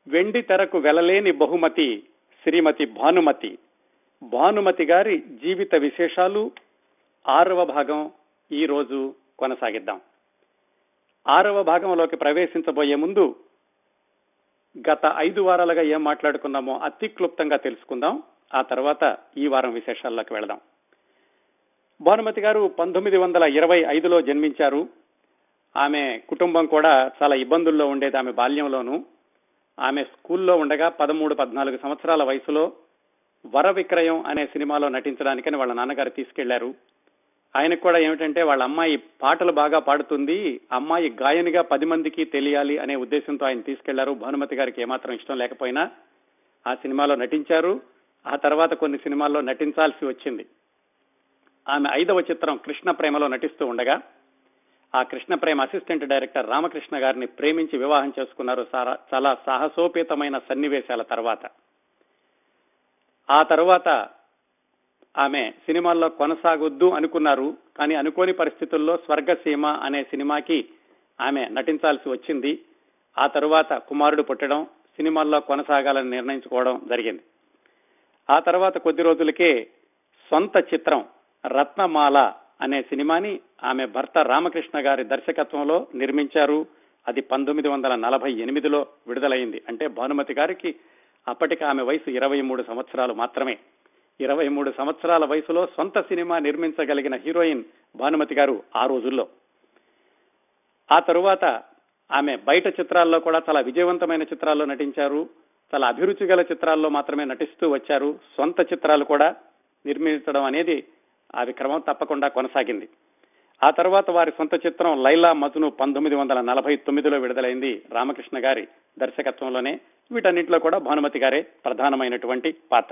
వెండి తెరకు వెలలేని బహుమతి శ్రీమతి భానుమతి భానుమతి గారి జీవిత విశేషాలు ఆరవ భాగం ఈ రోజు కొనసాగిద్దాం ఆరవ భాగంలోకి ప్రవేశించబోయే ముందు గత ఐదు వారాలుగా ఏం మాట్లాడుకున్నామో అతి క్లుప్తంగా తెలుసుకుందాం ఆ తర్వాత ఈ వారం విశేషాల్లోకి వెళదాం భానుమతి గారు పంతొమ్మిది వందల ఇరవై ఐదులో జన్మించారు ఆమె కుటుంబం కూడా చాలా ఇబ్బందుల్లో ఉండేది ఆమె బాల్యంలోనూ ఆమె స్కూల్లో ఉండగా పదమూడు పద్నాలుగు సంవత్సరాల వయసులో వర విక్రయం అనే సినిమాలో నటించడానికని వాళ్ళ నాన్నగారు తీసుకెళ్లారు ఆయనకు కూడా ఏమిటంటే వాళ్ళ అమ్మాయి పాటలు బాగా పాడుతుంది అమ్మాయి గాయనిగా పది మందికి తెలియాలి అనే ఉద్దేశంతో ఆయన తీసుకెళ్లారు భానుమతి గారికి ఏమాత్రం ఇష్టం లేకపోయినా ఆ సినిమాలో నటించారు ఆ తర్వాత కొన్ని సినిమాల్లో నటించాల్సి వచ్చింది ఆమె ఐదవ చిత్రం కృష్ణ ప్రేమలో నటిస్తూ ఉండగా ఆ కృష్ణ ప్రేమ అసిస్టెంట్ డైరెక్టర్ రామకృష్ణ గారిని ప్రేమించి వివాహం చేసుకున్నారు చాలా సాహసోపేతమైన సన్నివేశాల తర్వాత ఆ తర్వాత ఆమె సినిమాల్లో కొనసాగొద్దు అనుకున్నారు కానీ అనుకోని పరిస్థితుల్లో స్వర్గసీమ అనే సినిమాకి ఆమె నటించాల్సి వచ్చింది ఆ తరువాత కుమారుడు పుట్టడం సినిమాల్లో కొనసాగాలని నిర్ణయించుకోవడం జరిగింది ఆ తర్వాత కొద్ది రోజులకే సొంత చిత్రం రత్నమాల అనే సినిమాని ఆమె భర్త రామకృష్ణ గారి దర్శకత్వంలో నిర్మించారు అది పంతొమ్మిది వందల నలభై ఎనిమిదిలో విడుదలైంది అంటే భానుమతి గారికి అప్పటికి ఆమె వయసు ఇరవై మూడు సంవత్సరాలు మాత్రమే ఇరవై మూడు సంవత్సరాల వయసులో సొంత సినిమా నిర్మించగలిగిన హీరోయిన్ భానుమతి గారు ఆ రోజుల్లో ఆ తరువాత ఆమె బయట చిత్రాల్లో కూడా చాలా విజయవంతమైన చిత్రాల్లో నటించారు చాలా అభిరుచి గల చిత్రాల్లో మాత్రమే నటిస్తూ వచ్చారు సొంత చిత్రాలు కూడా నిర్మించడం అనేది అది క్రమం తప్పకుండా కొనసాగింది ఆ తర్వాత వారి సొంత చిత్రం లైలా మజ్ను పంతొమ్మిది వందల నలభై తొమ్మిదిలో విడుదలైంది రామకృష్ణ గారి దర్శకత్వంలోనే వీటన్నింటిలో కూడా భానుమతి గారే ప్రధానమైనటువంటి పాత్ర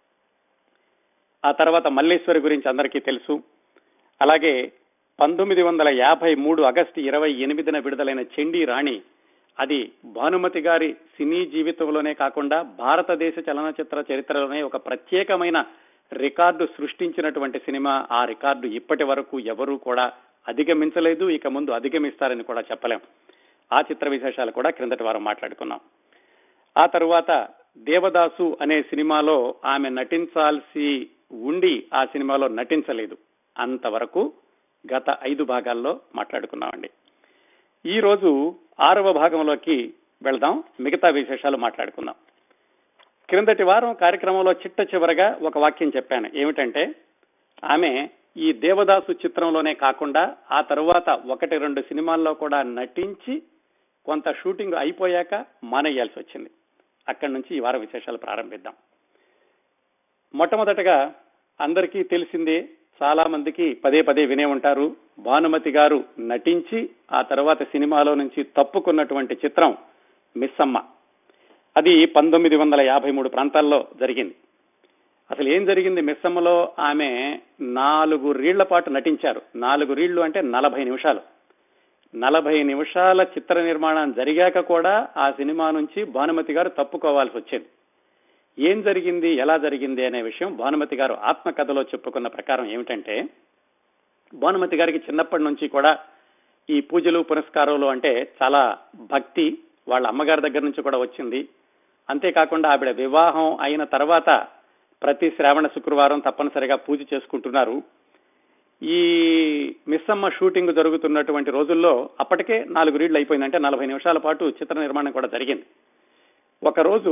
ఆ తర్వాత మల్లేశ్వరి గురించి అందరికీ తెలుసు అలాగే పంతొమ్మిది వందల యాభై మూడు ఆగస్టు ఇరవై ఎనిమిదిన విడుదలైన చెండి రాణి అది భానుమతి గారి సినీ జీవితంలోనే కాకుండా భారతదేశ చలనచిత్ర చరిత్రలోనే ఒక ప్రత్యేకమైన రికార్డు సృష్టించినటువంటి సినిమా ఆ రికార్డు ఇప్పటి వరకు ఎవరూ కూడా అధిగమించలేదు ఇక ముందు అధిగమిస్తారని కూడా చెప్పలేం ఆ చిత్ర విశేషాలు కూడా క్రిందటి వారం మాట్లాడుకున్నాం ఆ తరువాత దేవదాసు అనే సినిమాలో ఆమె నటించాల్సి ఉండి ఆ సినిమాలో నటించలేదు అంతవరకు గత ఐదు భాగాల్లో మాట్లాడుకున్నామండి ఈ రోజు ఆరవ భాగంలోకి వెళదాం మిగతా విశేషాలు మాట్లాడుకుందాం క్రిందటి వారం కార్యక్రమంలో చిట్ట చివరగా ఒక వాక్యం చెప్పాను ఏమిటంటే ఆమె ఈ దేవదాసు చిత్రంలోనే కాకుండా ఆ తరువాత ఒకటి రెండు సినిమాల్లో కూడా నటించి కొంత షూటింగ్ అయిపోయాక మానేయాల్సి వచ్చింది అక్కడి నుంచి ఈ వార విశేషాలు ప్రారంభిద్దాం మొట్టమొదటగా అందరికీ తెలిసిందే చాలా మందికి పదే పదే వినే ఉంటారు భానుమతి గారు నటించి ఆ తర్వాత సినిమాలో నుంచి తప్పుకున్నటువంటి చిత్రం మిస్సమ్మ అది పంతొమ్మిది వందల యాభై మూడు ప్రాంతాల్లో జరిగింది అసలు ఏం జరిగింది మిస్సమ్మలో ఆమె నాలుగు రీళ్ల పాటు నటించారు నాలుగు రీళ్లు అంటే నలభై నిమిషాలు నలభై నిమిషాల చిత్ర నిర్మాణం జరిగాక కూడా ఆ సినిమా నుంచి భానుమతి గారు తప్పుకోవాల్సి వచ్చేది ఏం జరిగింది ఎలా జరిగింది అనే విషయం భానుమతి గారు ఆత్మకథలో చెప్పుకున్న ప్రకారం ఏమిటంటే భానుమతి గారికి చిన్నప్పటి నుంచి కూడా ఈ పూజలు పురస్కారాలు అంటే చాలా భక్తి వాళ్ళ అమ్మగారి దగ్గర నుంచి కూడా వచ్చింది అంతేకాకుండా ఆవిడ వివాహం అయిన తర్వాత ప్రతి శ్రావణ శుక్రవారం తప్పనిసరిగా పూజ చేసుకుంటున్నారు ఈ మిస్సమ్మ షూటింగ్ జరుగుతున్నటువంటి రోజుల్లో అప్పటికే నాలుగు రీళ్లు అయిపోయింది అంటే నలభై నిమిషాల పాటు చిత్ర నిర్మాణం కూడా జరిగింది ఒకరోజు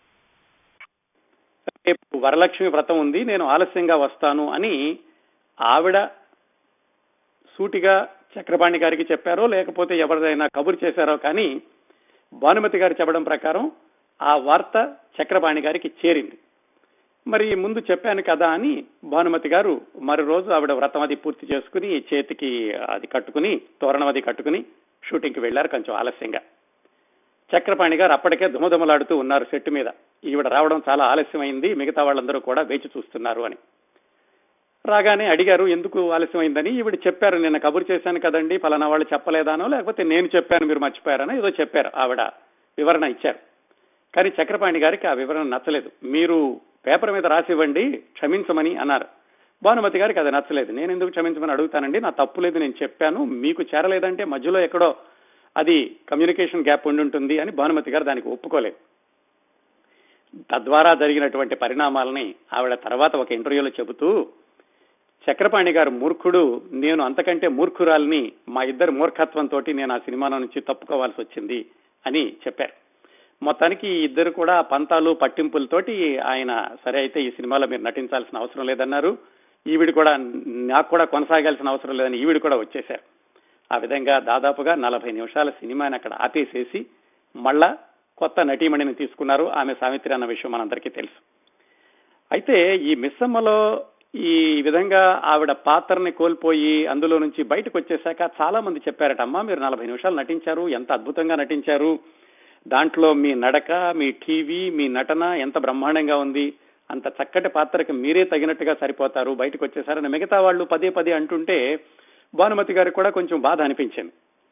రేపు వరలక్ష్మి వ్రతం ఉంది నేను ఆలస్యంగా వస్తాను అని ఆవిడ సూటిగా చక్రపాణి గారికి చెప్పారో లేకపోతే ఎవరిదైనా కబురు చేశారో కానీ భానుమతి గారు చెప్పడం ప్రకారం ఆ వార్త చక్రపాణి గారికి చేరింది మరి ముందు చెప్పాను కదా అని భానుమతి గారు మరో రోజు ఆవిడ వ్రతం అది పూర్తి చేసుకుని చేతికి అది కట్టుకుని తోరణం అది కట్టుకుని షూటింగ్కి వెళ్లారు కొంచెం ఆలస్యంగా చక్రపాణి గారు అప్పటికే దుమదుమలాడుతూ ఉన్నారు సెట్ మీద ఈవిడ రావడం చాలా ఆలస్యమైంది మిగతా వాళ్ళందరూ కూడా వేచి చూస్తున్నారు అని రాగానే అడిగారు ఎందుకు ఆలస్యమైందని ఈవిడ చెప్పారు నిన్న కబురు చేశాను కదండి పలానా వాళ్ళు చెప్పలేదానో లేకపోతే నేను చెప్పాను మీరు మర్చిపోయారనో ఏదో చెప్పారు ఆవిడ వివరణ ఇచ్చారు కానీ చక్రపాణి గారికి ఆ వివరణ నచ్చలేదు మీరు పేపర్ మీద రాసివ్వండి క్షమించమని అన్నారు భానుమతి గారికి అది నచ్చలేదు నేను ఎందుకు క్షమించమని అడుగుతానండి నా తప్పు లేదు నేను చెప్పాను మీకు చేరలేదంటే మధ్యలో ఎక్కడో అది కమ్యూనికేషన్ గ్యాప్ ఉండి ఉంటుంది అని భానుమతి గారు దానికి ఒప్పుకోలేదు తద్వారా జరిగినటువంటి పరిణామాలని ఆవిడ తర్వాత ఒక ఇంటర్వ్యూలో చెబుతూ చక్రపాణి గారు మూర్ఖుడు నేను అంతకంటే మూర్ఖురాల్ని మా ఇద్దరు మూర్ఖత్వంతో నేను ఆ సినిమాలో నుంచి తప్పుకోవాల్సి వచ్చింది అని చెప్పారు మొత్తానికి ఈ ఇద్దరు కూడా పంతాలు పట్టింపులతోటి ఆయన సరే అయితే ఈ సినిమాలో మీరు నటించాల్సిన అవసరం లేదన్నారు ఈవిడ కూడా నాకు కూడా కొనసాగాల్సిన అవసరం లేదని ఈవిడ కూడా వచ్చేశారు ఆ విధంగా దాదాపుగా నలభై నిమిషాల సినిమాని అక్కడ ఆపేసేసి మళ్ళా కొత్త నటీమణిని తీసుకున్నారు ఆమె సావిత్రి అన్న విషయం మనందరికీ తెలుసు అయితే ఈ మిస్సమ్మలో ఈ విధంగా ఆవిడ పాత్రని కోల్పోయి అందులో నుంచి బయటకు వచ్చేశాక చాలా మంది చెప్పారట అమ్మా మీరు నలభై నిమిషాలు నటించారు ఎంత అద్భుతంగా నటించారు దాంట్లో మీ నడక మీ టీవీ మీ నటన ఎంత బ్రహ్మాండంగా ఉంది అంత చక్కటి పాత్రకి మీరే తగినట్టుగా సరిపోతారు బయటకు వచ్చేసారని మిగతా వాళ్ళు పదే పదే అంటుంటే భానుమతి గారికి కూడా కొంచెం బాధ అనిపించింది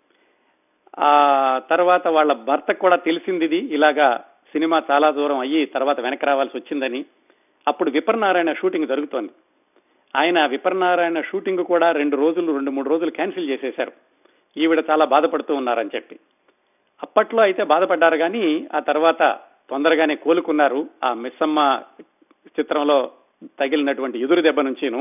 ఆ తర్వాత వాళ్ళ భర్తకు కూడా తెలిసింది ఇది ఇలాగా సినిమా చాలా దూరం అయ్యి తర్వాత వెనక రావాల్సి వచ్చిందని అప్పుడు విపర్నారాయణ షూటింగ్ జరుగుతోంది ఆయన విపర్నారాయణ షూటింగ్ కూడా రెండు రోజులు రెండు మూడు రోజులు క్యాన్సిల్ చేసేశారు ఈవిడ చాలా బాధపడుతూ ఉన్నారని చెప్పి అప్పట్లో అయితే బాధపడ్డారు కానీ ఆ తర్వాత తొందరగానే కోలుకున్నారు ఆ మిస్సమ్మ చిత్రంలో తగిలినటువంటి ఎదురు దెబ్బ నుంచిను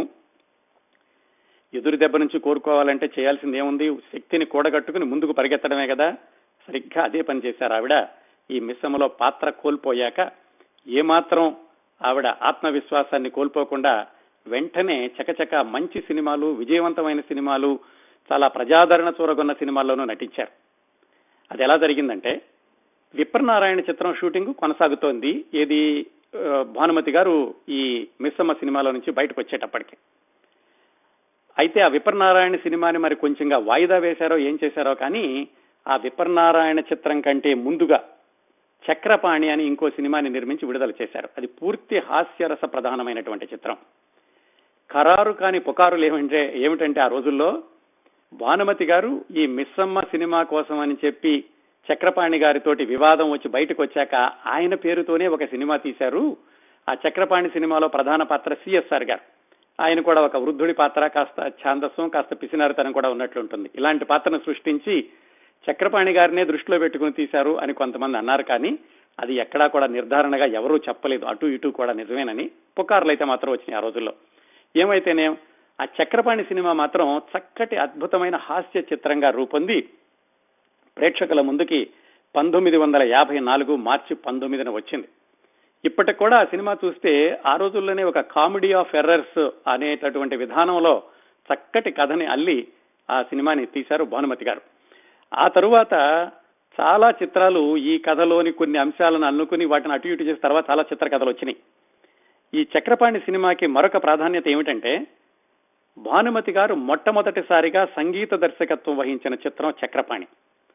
ఎదురు దెబ్బ నుంచి కోరుకోవాలంటే చేయాల్సింది ఏముంది శక్తిని కూడగట్టుకుని ముందుకు పరిగెత్తడమే కదా సరిగ్గా అదే పని చేశారు ఆవిడ ఈ మిశ్రమలో పాత్ర కోల్పోయాక ఏమాత్రం ఆవిడ ఆత్మవిశ్వాసాన్ని కోల్పోకుండా వెంటనే చకచక మంచి సినిమాలు విజయవంతమైన సినిమాలు చాలా ప్రజాదరణ చూరగొన్న సినిమాల్లోనూ నటించారు అది ఎలా జరిగిందంటే విప్రనారాయణ చిత్రం షూటింగ్ కొనసాగుతోంది ఏది భానుమతి గారు ఈ మిస్సమ్మ సినిమాలో నుంచి బయటకు వచ్చేటప్పటికి అయితే ఆ విపర్నారాయణ సినిమాని మరి కొంచెంగా వాయిదా వేశారో ఏం చేశారో కానీ ఆ విపర్నారాయణ చిత్రం కంటే ముందుగా చక్రపాణి అని ఇంకో సినిమాని నిర్మించి విడుదల చేశారు అది పూర్తి హాస్యరస ప్రధానమైనటువంటి చిత్రం ఖరారు కాని పుకారులు ఏమంటే ఏమిటంటే ఆ రోజుల్లో భానుమతి గారు ఈ మిస్సమ్మ సినిమా కోసం అని చెప్పి చక్రపాణి గారితోటి వివాదం వచ్చి బయటకు వచ్చాక ఆయన పేరుతోనే ఒక సినిమా తీశారు ఆ చక్రపాణి సినిమాలో ప్రధాన పాత్ర సిఎస్ఆర్ గారు ఆయన కూడా ఒక వృద్ధుడి పాత్ర కాస్త ఛాందస్వం కాస్త పిసినారితనం కూడా ఉన్నట్లుంటుంది ఇలాంటి పాత్రను సృష్టించి చక్రపాణి గారినే దృష్టిలో పెట్టుకుని తీశారు అని కొంతమంది అన్నారు కానీ అది ఎక్కడా కూడా నిర్ధారణగా ఎవరూ చెప్పలేదు అటు ఇటు కూడా నిజమేనని పుకార్లు అయితే మాత్రం వచ్చినాయి ఆ రోజుల్లో ఏమైతేనే ఆ చక్రపాణి సినిమా మాత్రం చక్కటి అద్భుతమైన హాస్య చిత్రంగా రూపొంది ప్రేక్షకుల ముందుకి పంతొమ్మిది వందల యాభై నాలుగు మార్చి పంతొమ్మిదిన వచ్చింది ఇప్పటికి కూడా ఆ సినిమా చూస్తే ఆ రోజుల్లోనే ఒక కామెడీ ఆఫ్ ఎర్రర్స్ అనేటటువంటి విధానంలో చక్కటి కథని అల్లి ఆ సినిమాని తీశారు భానుమతి గారు ఆ తరువాత చాలా చిత్రాలు ఈ కథలోని కొన్ని అంశాలను అల్లుకుని వాటిని అటు ఇటు చేసిన తర్వాత చాలా చిత్ర కథలు వచ్చినాయి ఈ చక్రపాణి సినిమాకి మరొక ప్రాధాన్యత ఏమిటంటే భానుమతి గారు మొట్టమొదటిసారిగా సంగీత దర్శకత్వం వహించిన చిత్రం చక్రపాణి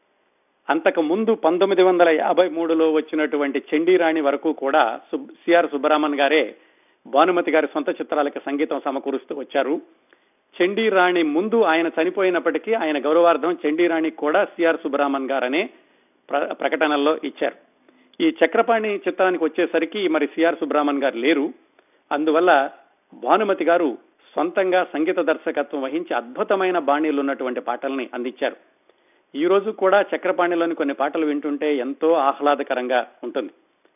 అంతకు ముందు పంతొమ్మిది వందల యాభై మూడులో వచ్చినటువంటి చండీరాణి వరకు కూడా సిఆర్ సుబ్బరామన్ గారే భానుమతి గారి సొంత చిత్రాలకి సంగీతం సమకూరుస్తూ వచ్చారు చండీరాణి ముందు ఆయన చనిపోయినప్పటికీ ఆయన గౌరవార్థం చండీరాణి కూడా సిఆర్ సుబ్బరామన్ గారనే ప్రకటనల్లో ఇచ్చారు ఈ చక్రపాణి చిత్రానికి వచ్చేసరికి మరి సిఆర్ సుబ్రహ్మణ్ గారు లేరు అందువల్ల భానుమతి గారు సొంతంగా సంగీత దర్శకత్వం వహించి అద్భుతమైన బాణీలు ఉన్నటువంటి పాటల్ని అందించారు ఈ రోజు కూడా చక్రపాణిలోని కొన్ని పాటలు వింటుంటే ఎంతో ఆహ్లాదకరంగా ఉంటుంది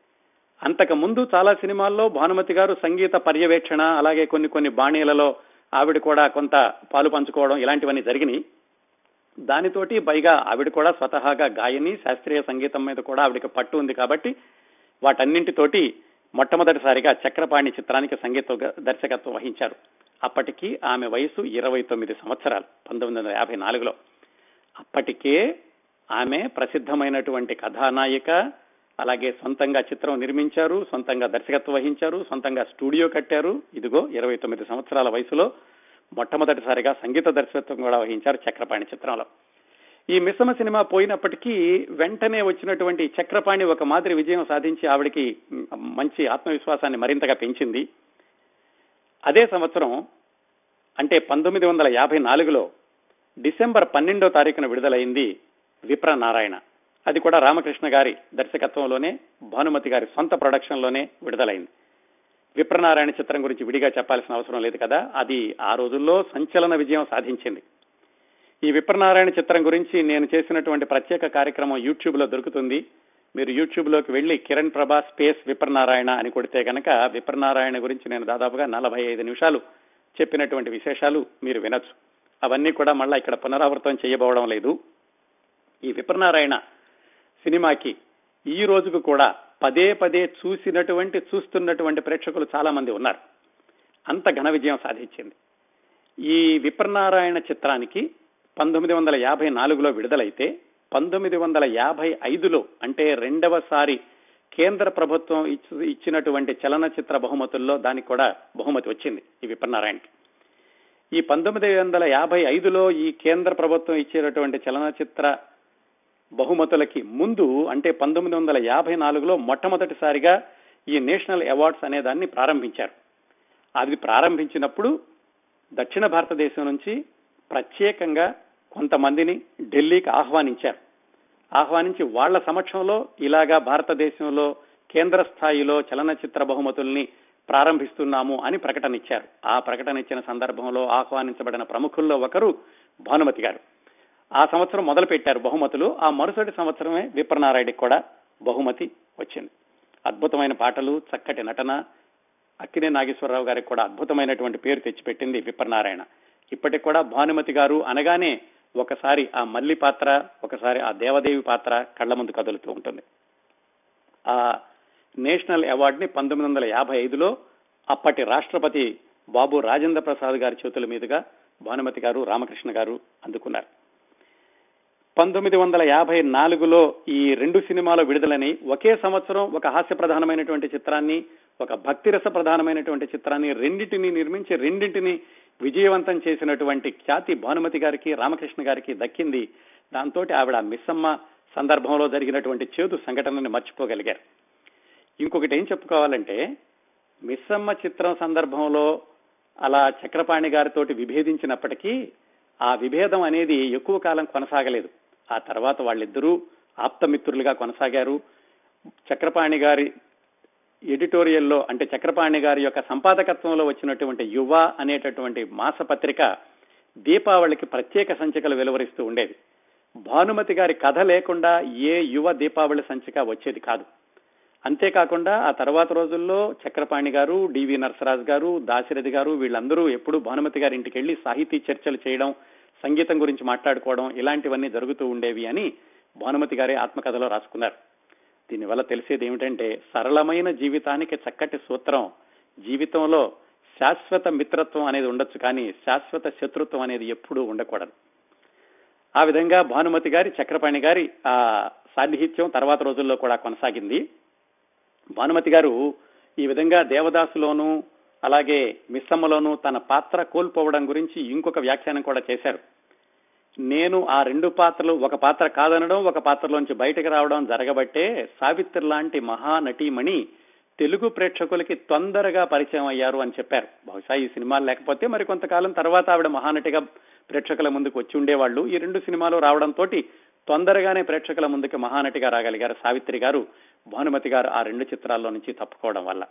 అంతకు ముందు చాలా సినిమాల్లో భానుమతి గారు సంగీత పర్యవేక్షణ అలాగే కొన్ని కొన్ని బాణీలలో ఆవిడ కూడా కొంత పాలు పంచుకోవడం ఇలాంటివన్నీ జరిగినాయి దానితోటి పైగా ఆవిడ కూడా స్వతహాగా గాయని శాస్త్రీయ సంగీతం మీద కూడా ఆవిడకి పట్టు ఉంది కాబట్టి వాటన్నింటితోటి మొట్టమొదటిసారిగా చక్రపాణి చిత్రానికి సంగీత దర్శకత్వం వహించారు అప్పటికి ఆమె వయసు ఇరవై తొమ్మిది సంవత్సరాలు పంతొమ్మిది వందల యాభై నాలుగులో అప్పటికే ఆమె ప్రసిద్ధమైనటువంటి కథానాయిక అలాగే సొంతంగా చిత్రం నిర్మించారు సొంతంగా దర్శకత్వం వహించారు సొంతంగా స్టూడియో కట్టారు ఇదిగో ఇరవై తొమ్మిది సంవత్సరాల వయసులో మొట్టమొదటిసారిగా సంగీత దర్శకత్వం కూడా వహించారు చక్రపాణి చిత్రంలో ఈ మిశ్రమ సినిమా పోయినప్పటికీ వెంటనే వచ్చినటువంటి చక్రపాణి ఒక మాదిరి విజయం సాధించి ఆవిడికి మంచి ఆత్మవిశ్వాసాన్ని మరింతగా పెంచింది అదే సంవత్సరం అంటే పంతొమ్మిది వందల యాభై నాలుగులో డిసెంబర్ పన్నెండో తారీఖున విడుదలైంది విప్ర నారాయణ అది కూడా రామకృష్ణ గారి దర్శకత్వంలోనే భానుమతి గారి సొంత ప్రొడక్షన్ లోనే విడుదలైంది విప్రనారాయణ చిత్రం గురించి విడిగా చెప్పాల్సిన అవసరం లేదు కదా అది ఆ రోజుల్లో సంచలన విజయం సాధించింది ఈ విప్రనారాయణ చిత్రం గురించి నేను చేసినటువంటి ప్రత్యేక కార్యక్రమం యూట్యూబ్ లో దొరుకుతుంది మీరు యూట్యూబ్ లోకి వెళ్లి కిరణ్ ప్రభా స్పేస్ విప్రనారాయణ అని కొడితే కనుక విప్రనారాయణ గురించి నేను దాదాపుగా నలభై ఐదు నిమిషాలు చెప్పినటువంటి విశేషాలు మీరు వినొచ్చు అవన్నీ కూడా మళ్ళా ఇక్కడ పునరావృతం చేయబోవడం లేదు ఈ విప్రనారాయణ సినిమాకి ఈ రోజుకు కూడా పదే పదే చూసినటువంటి చూస్తున్నటువంటి ప్రేక్షకులు చాలా మంది ఉన్నారు అంత ఘన విజయం సాధించింది ఈ విప్రనారాయణ చిత్రానికి పంతొమ్మిది వందల యాభై నాలుగులో విడుదలైతే పంతొమ్మిది వందల యాభై ఐదులో అంటే రెండవసారి కేంద్ర ప్రభుత్వం ఇచ్చినటువంటి చలనచిత్ర బహుమతుల్లో దానికి కూడా బహుమతి వచ్చింది ఈ విప్రనారాయణకి ఈ పంతొమ్మిది వందల యాభై ఐదులో ఈ కేంద్ర ప్రభుత్వం ఇచ్చేటటువంటి చలనచిత్ర బహుమతులకి ముందు అంటే పంతొమ్మిది వందల యాభై నాలుగులో మొట్టమొదటిసారిగా ఈ నేషనల్ అవార్డ్స్ అనే దాన్ని ప్రారంభించారు అది ప్రారంభించినప్పుడు దక్షిణ భారతదేశం నుంచి ప్రత్యేకంగా కొంతమందిని ఢిల్లీకి ఆహ్వానించారు ఆహ్వానించి వాళ్ల సమక్షంలో ఇలాగా భారతదేశంలో కేంద్ర స్థాయిలో చలనచిత్ర బహుమతుల్ని ప్రారంభిస్తున్నాము అని ప్రకటన ఇచ్చారు ఆ ప్రకటన ఇచ్చిన సందర్భంలో ఆహ్వానించబడిన ప్రముఖుల్లో ఒకరు భానుమతి గారు ఆ సంవత్సరం మొదలు పెట్టారు బహుమతులు ఆ మరుసటి సంవత్సరమే విప్రనారాయణకి కూడా బహుమతి వచ్చింది అద్భుతమైన పాటలు చక్కటి నటన అక్కినే నాగేశ్వరరావు గారికి కూడా అద్భుతమైనటువంటి పేరు తెచ్చిపెట్టింది విప్రనారాయణ ఇప్పటికి కూడా భానుమతి గారు అనగానే ఒకసారి ఆ మల్లి పాత్ర ఒకసారి ఆ దేవదేవి పాత్ర కళ్ల ముందు కదులుతూ ఉంటుంది ఆ నేషనల్ అవార్డుని పంతొమ్మిది వందల యాభై ఐదులో అప్పటి రాష్ట్రపతి బాబు రాజేంద్ర ప్రసాద్ గారి చేతుల మీదుగా భానుమతి గారు రామకృష్ణ గారు అందుకున్నారు పంతొమ్మిది వందల యాభై నాలుగులో ఈ రెండు సినిమాలు విడుదలని ఒకే సంవత్సరం ఒక హాస్య ప్రధానమైనటువంటి చిత్రాన్ని ఒక భక్తిరస ప్రధానమైనటువంటి చిత్రాన్ని రెండింటిని నిర్మించి రెండింటిని విజయవంతం చేసినటువంటి ఖ్యాతి భానుమతి గారికి రామకృష్ణ గారికి దక్కింది దాంతో ఆవిడ మిస్సమ్మ సందర్భంలో జరిగినటువంటి చేదు సంఘటనని మర్చిపోగలిగారు ఇంకొకటి ఏం చెప్పుకోవాలంటే మిస్సమ్మ చిత్రం సందర్భంలో అలా చక్రపాణి గారితోటి విభేదించినప్పటికీ ఆ విభేదం అనేది ఎక్కువ కాలం కొనసాగలేదు ఆ తర్వాత వాళ్ళిద్దరూ ఆప్తమిత్రులుగా కొనసాగారు చక్రపాణి గారి ఎడిటోరియల్లో అంటే చక్రపాణి గారి యొక్క సంపాదకత్వంలో వచ్చినటువంటి యువ అనేటటువంటి మాసపత్రిక దీపావళికి ప్రత్యేక సంచికలు వెలువరిస్తూ ఉండేది భానుమతి గారి కథ లేకుండా ఏ యువ దీపావళి సంచిక వచ్చేది కాదు అంతేకాకుండా ఆ తర్వాత రోజుల్లో చక్రపాణి గారు డివి నరసరాజు గారు దాశరథి గారు వీళ్ళందరూ ఎప్పుడు భానుమతి గారి ఇంటికి వెళ్లి సాహితీ చర్చలు చేయడం సంగీతం గురించి మాట్లాడుకోవడం ఇలాంటివన్నీ జరుగుతూ ఉండేవి అని భానుమతి గారి ఆత్మకథలో రాసుకున్నారు దీనివల్ల తెలిసేది ఏమిటంటే సరళమైన జీవితానికి చక్కటి సూత్రం జీవితంలో శాశ్వత మిత్రత్వం అనేది ఉండొచ్చు కానీ శాశ్వత శత్రుత్వం అనేది ఎప్పుడూ ఉండకూడదు ఆ విధంగా భానుమతి గారి చక్రపాణి గారి ఆ సాన్నిహిత్యం తర్వాత రోజుల్లో కూడా కొనసాగింది భానుమతి గారు ఈ విధంగా దేవదాసులోను అలాగే మిస్సమ్మలోను తన పాత్ర కోల్పోవడం గురించి ఇంకొక వ్యాఖ్యానం కూడా చేశారు నేను ఆ రెండు పాత్రలు ఒక పాత్ర కాదనడం ఒక పాత్రలోంచి బయటకు రావడం జరగబట్టే సావిత్రి లాంటి మహానటీమణి తెలుగు ప్రేక్షకులకి తొందరగా పరిచయం అయ్యారు అని చెప్పారు బహుశా ఈ సినిమాలు లేకపోతే మరి కొంతకాలం తర్వాత ఆవిడ మహానటిగా ప్రేక్షకుల ముందుకు వచ్చి ఉండేవాళ్ళు ఈ రెండు సినిమాలు రావడంతో తొందరగానే ప్రేక్షకుల ముందుకు మహానటిగా రాగలిగారు సావిత్రి గారు భానుమతి గారు ఆ రెండు చిత్రాల్లో నుంచి తప్పుకోవడం వల్ల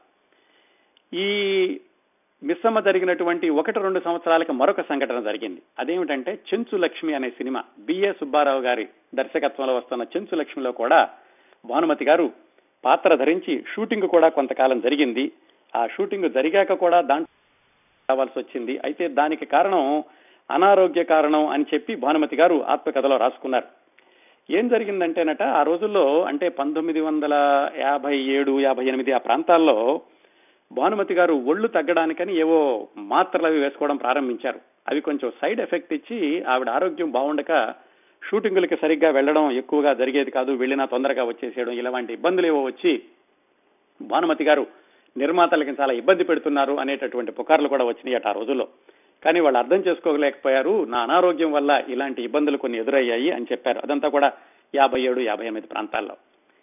ఈ మిస్సమ్మ జరిగినటువంటి ఒకటి రెండు సంవత్సరాలకి మరొక సంఘటన జరిగింది అదేమిటంటే చెంచు లక్ష్మి అనే సినిమా బిఏ సుబ్బారావు గారి దర్శకత్వంలో వస్తున్న చెంచు లక్ష్మిలో కూడా భానుమతి గారు పాత్ర ధరించి షూటింగ్ కూడా కొంతకాలం జరిగింది ఆ షూటింగ్ జరిగాక కూడా దాంట్లో రావాల్సి వచ్చింది అయితే దానికి కారణం అనారోగ్య కారణం అని చెప్పి భానుమతి గారు ఆత్మకథలో రాసుకున్నారు ఏం జరిగిందంటేనట ఆ రోజుల్లో అంటే పంతొమ్మిది వందల యాభై ఏడు యాభై ఎనిమిది ఆ ప్రాంతాల్లో భానుమతి గారు ఒళ్ళు తగ్గడానికని ఏవో మాత్రలు అవి వేసుకోవడం ప్రారంభించారు అవి కొంచెం సైడ్ ఎఫెక్ట్ ఇచ్చి ఆవిడ ఆరోగ్యం బాగుండక షూటింగులకి సరిగ్గా వెళ్లడం ఎక్కువగా జరిగేది కాదు వెళ్ళినా తొందరగా వచ్చేసేయడం ఇలాంటి ఇబ్బందులు ఏవో వచ్చి భానుమతి గారు నిర్మాతలకి చాలా ఇబ్బంది పెడుతున్నారు అనేటటువంటి పుకార్లు కూడా వచ్చినాయి ఆ రోజుల్లో కానీ వాళ్ళు అర్థం చేసుకోలేకపోయారు నా అనారోగ్యం వల్ల ఇలాంటి ఇబ్బందులు కొన్ని ఎదురయ్యాయి అని చెప్పారు అదంతా కూడా యాభై ఏడు యాభై ఎనిమిది ప్రాంతాల్లో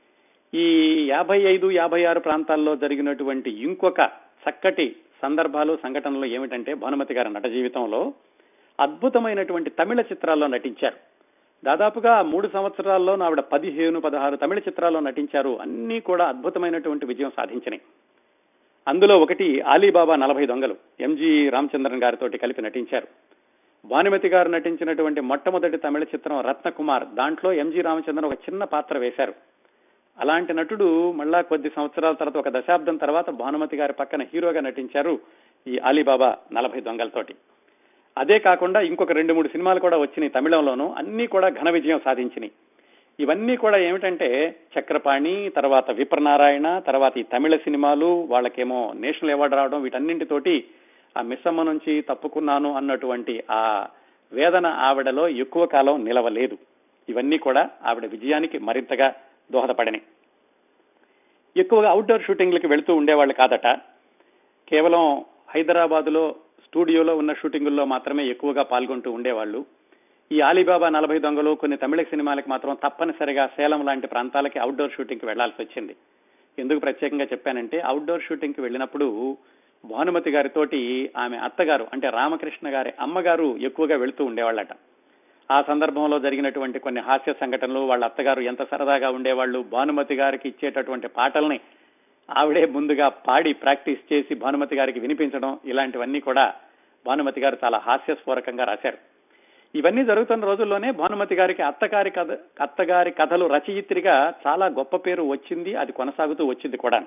ఈ యాభై ఐదు యాభై ఆరు ప్రాంతాల్లో జరిగినటువంటి ఇంకొక చక్కటి సందర్భాలు సంఘటనలు ఏమిటంటే భానుమతి గారి నట జీవితంలో అద్భుతమైనటువంటి తమిళ చిత్రాల్లో నటించారు దాదాపుగా మూడు సంవత్సరాల్లో ఆవిడ పదిహేను పదహారు తమిళ చిత్రాల్లో నటించారు అన్ని కూడా అద్భుతమైనటువంటి విజయం సాధించినాయి అందులో ఒకటి ఆలీబాబా నలభై దొంగలు ఎంజి రామచంద్రన్ గారితో కలిపి నటించారు భానుమతి గారు నటించినటువంటి మొట్టమొదటి తమిళ చిత్రం రత్నకుమార్ దాంట్లో ఎంజి రామచంద్రన్ ఒక చిన్న పాత్ర వేశారు అలాంటి నటుడు మళ్ళా కొద్ది సంవత్సరాల తర్వాత ఒక దశాబ్దం తర్వాత భానుమతి గారి పక్కన హీరోగా నటించారు ఈ అలీబాబా నలభై దొంగలతోటి అదే కాకుండా ఇంకొక రెండు మూడు సినిమాలు కూడా వచ్చినాయి తమిళంలోనూ అన్ని కూడా ఘన విజయం సాధించినాయి ఇవన్నీ కూడా ఏమిటంటే చక్రపాణి తర్వాత విప్రనారాయణ తర్వాత ఈ తమిళ సినిమాలు వాళ్ళకేమో నేషనల్ అవార్డు రావడం వీటన్నింటితోటి ఆ మిస్సమ్మ నుంచి తప్పుకున్నాను అన్నటువంటి ఆ వేదన ఆవిడలో ఎక్కువ కాలం నిలవలేదు ఇవన్నీ కూడా ఆవిడ విజయానికి మరింతగా దోహదపడినాయి ఎక్కువగా అవుట్డోర్ షూటింగ్లకి వెళుతూ ఉండేవాళ్ళు కాదట కేవలం హైదరాబాద్ లో స్టూడియోలో ఉన్న షూటింగుల్లో మాత్రమే ఎక్కువగా పాల్గొంటూ ఉండేవాళ్ళు ఈ ఆలీబాబా నలభై దొంగలు కొన్ని తమిళ సినిమాలకు మాత్రం తప్పనిసరిగా సేలం లాంటి ప్రాంతాలకి అవుట్డోర్ షూటింగ్ కి వెళ్లాల్సి వచ్చింది ఎందుకు ప్రత్యేకంగా చెప్పానంటే అవుట్డోర్ షూటింగ్ కి వెళ్ళినప్పుడు భానుమతి గారితోటి ఆమె అత్తగారు అంటే రామకృష్ణ గారి అమ్మగారు ఎక్కువగా వెళుతూ ఉండేవాళ్ళట ఆ సందర్భంలో జరిగినటువంటి కొన్ని హాస్య సంఘటనలు వాళ్ళ అత్తగారు ఎంత సరదాగా ఉండేవాళ్ళు భానుమతి గారికి ఇచ్చేటటువంటి పాటల్ని ఆవిడే ముందుగా పాడి ప్రాక్టీస్ చేసి భానుమతి గారికి వినిపించడం ఇలాంటివన్నీ కూడా భానుమతి గారు చాలా హాస్యస్ఫూరకంగా రాశారు ఇవన్నీ జరుగుతున్న రోజుల్లోనే భానుమతి గారికి అత్తగారి కథ అత్తగారి కథలు రచయిత్రిగా చాలా గొప్ప పేరు వచ్చింది అది కొనసాగుతూ వచ్చింది కూడా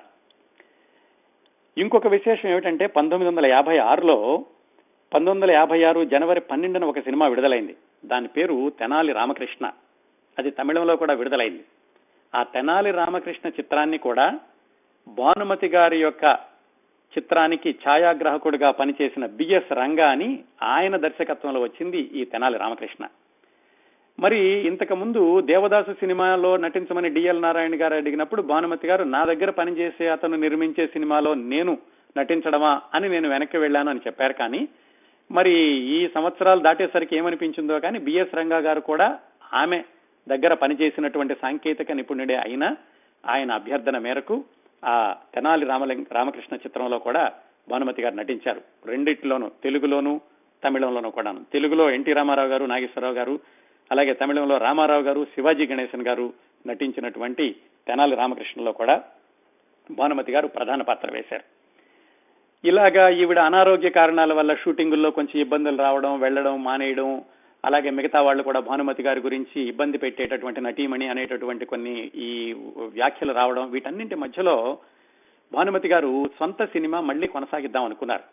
ఇంకొక విశేషం ఏమిటంటే పంతొమ్మిది వందల యాభై ఆరులో పంతొమ్మిది వందల యాభై ఆరు జనవరి పన్నెండున ఒక సినిమా విడుదలైంది దాని పేరు తెనాలి రామకృష్ణ అది తమిళంలో కూడా విడుదలైంది ఆ తెనాలి రామకృష్ణ చిత్రాన్ని కూడా భానుమతి గారి యొక్క చిత్రానికి ఛాయాగ్రాహకుడిగా పనిచేసిన బిఎస్ రంగా అని ఆయన దర్శకత్వంలో వచ్చింది ఈ తెనాలి రామకృష్ణ మరి ఇంతకు ముందు దేవదాసు సినిమాలో నటించమని డిఎల్ నారాయణ గారు అడిగినప్పుడు భానుమతి గారు నా దగ్గర పనిచేసే అతను నిర్మించే సినిమాలో నేను నటించడమా అని నేను వెనక్కి వెళ్ళాను అని చెప్పారు కానీ మరి ఈ సంవత్సరాలు దాటేసరికి ఏమనిపించిందో కానీ బిఎస్ రంగా గారు కూడా ఆమె దగ్గర పనిచేసినటువంటి సాంకేతిక నిపుణుడే అయినా ఆయన అభ్యర్థన మేరకు ఆ తెనాలి రామలింగ రామకృష్ణ చిత్రంలో కూడా భానుమతి గారు నటించారు రెండిట్లోనూ తెలుగులోను తమిళంలోనూ కూడాను తెలుగులో ఎన్టీ రామారావు గారు నాగేశ్వరరావు గారు అలాగే తమిళంలో రామారావు గారు శివాజీ గణేశన్ గారు నటించినటువంటి తెనాలి రామకృష్ణలో కూడా భానుమతి గారు ప్రధాన పాత్ర వేశారు ఇలాగా ఈవిడ అనారోగ్య కారణాల వల్ల షూటింగుల్లో కొంచెం ఇబ్బందులు రావడం వెళ్లడం మానేయడం అలాగే మిగతా వాళ్ళు కూడా భానుమతి గారి గురించి ఇబ్బంది పెట్టేటటువంటి నటీమణి అనేటటువంటి కొన్ని ఈ వ్యాఖ్యలు రావడం వీటన్నింటి మధ్యలో భానుమతి గారు సొంత సినిమా మళ్లీ కొనసాగిద్దాం అనుకున్నారు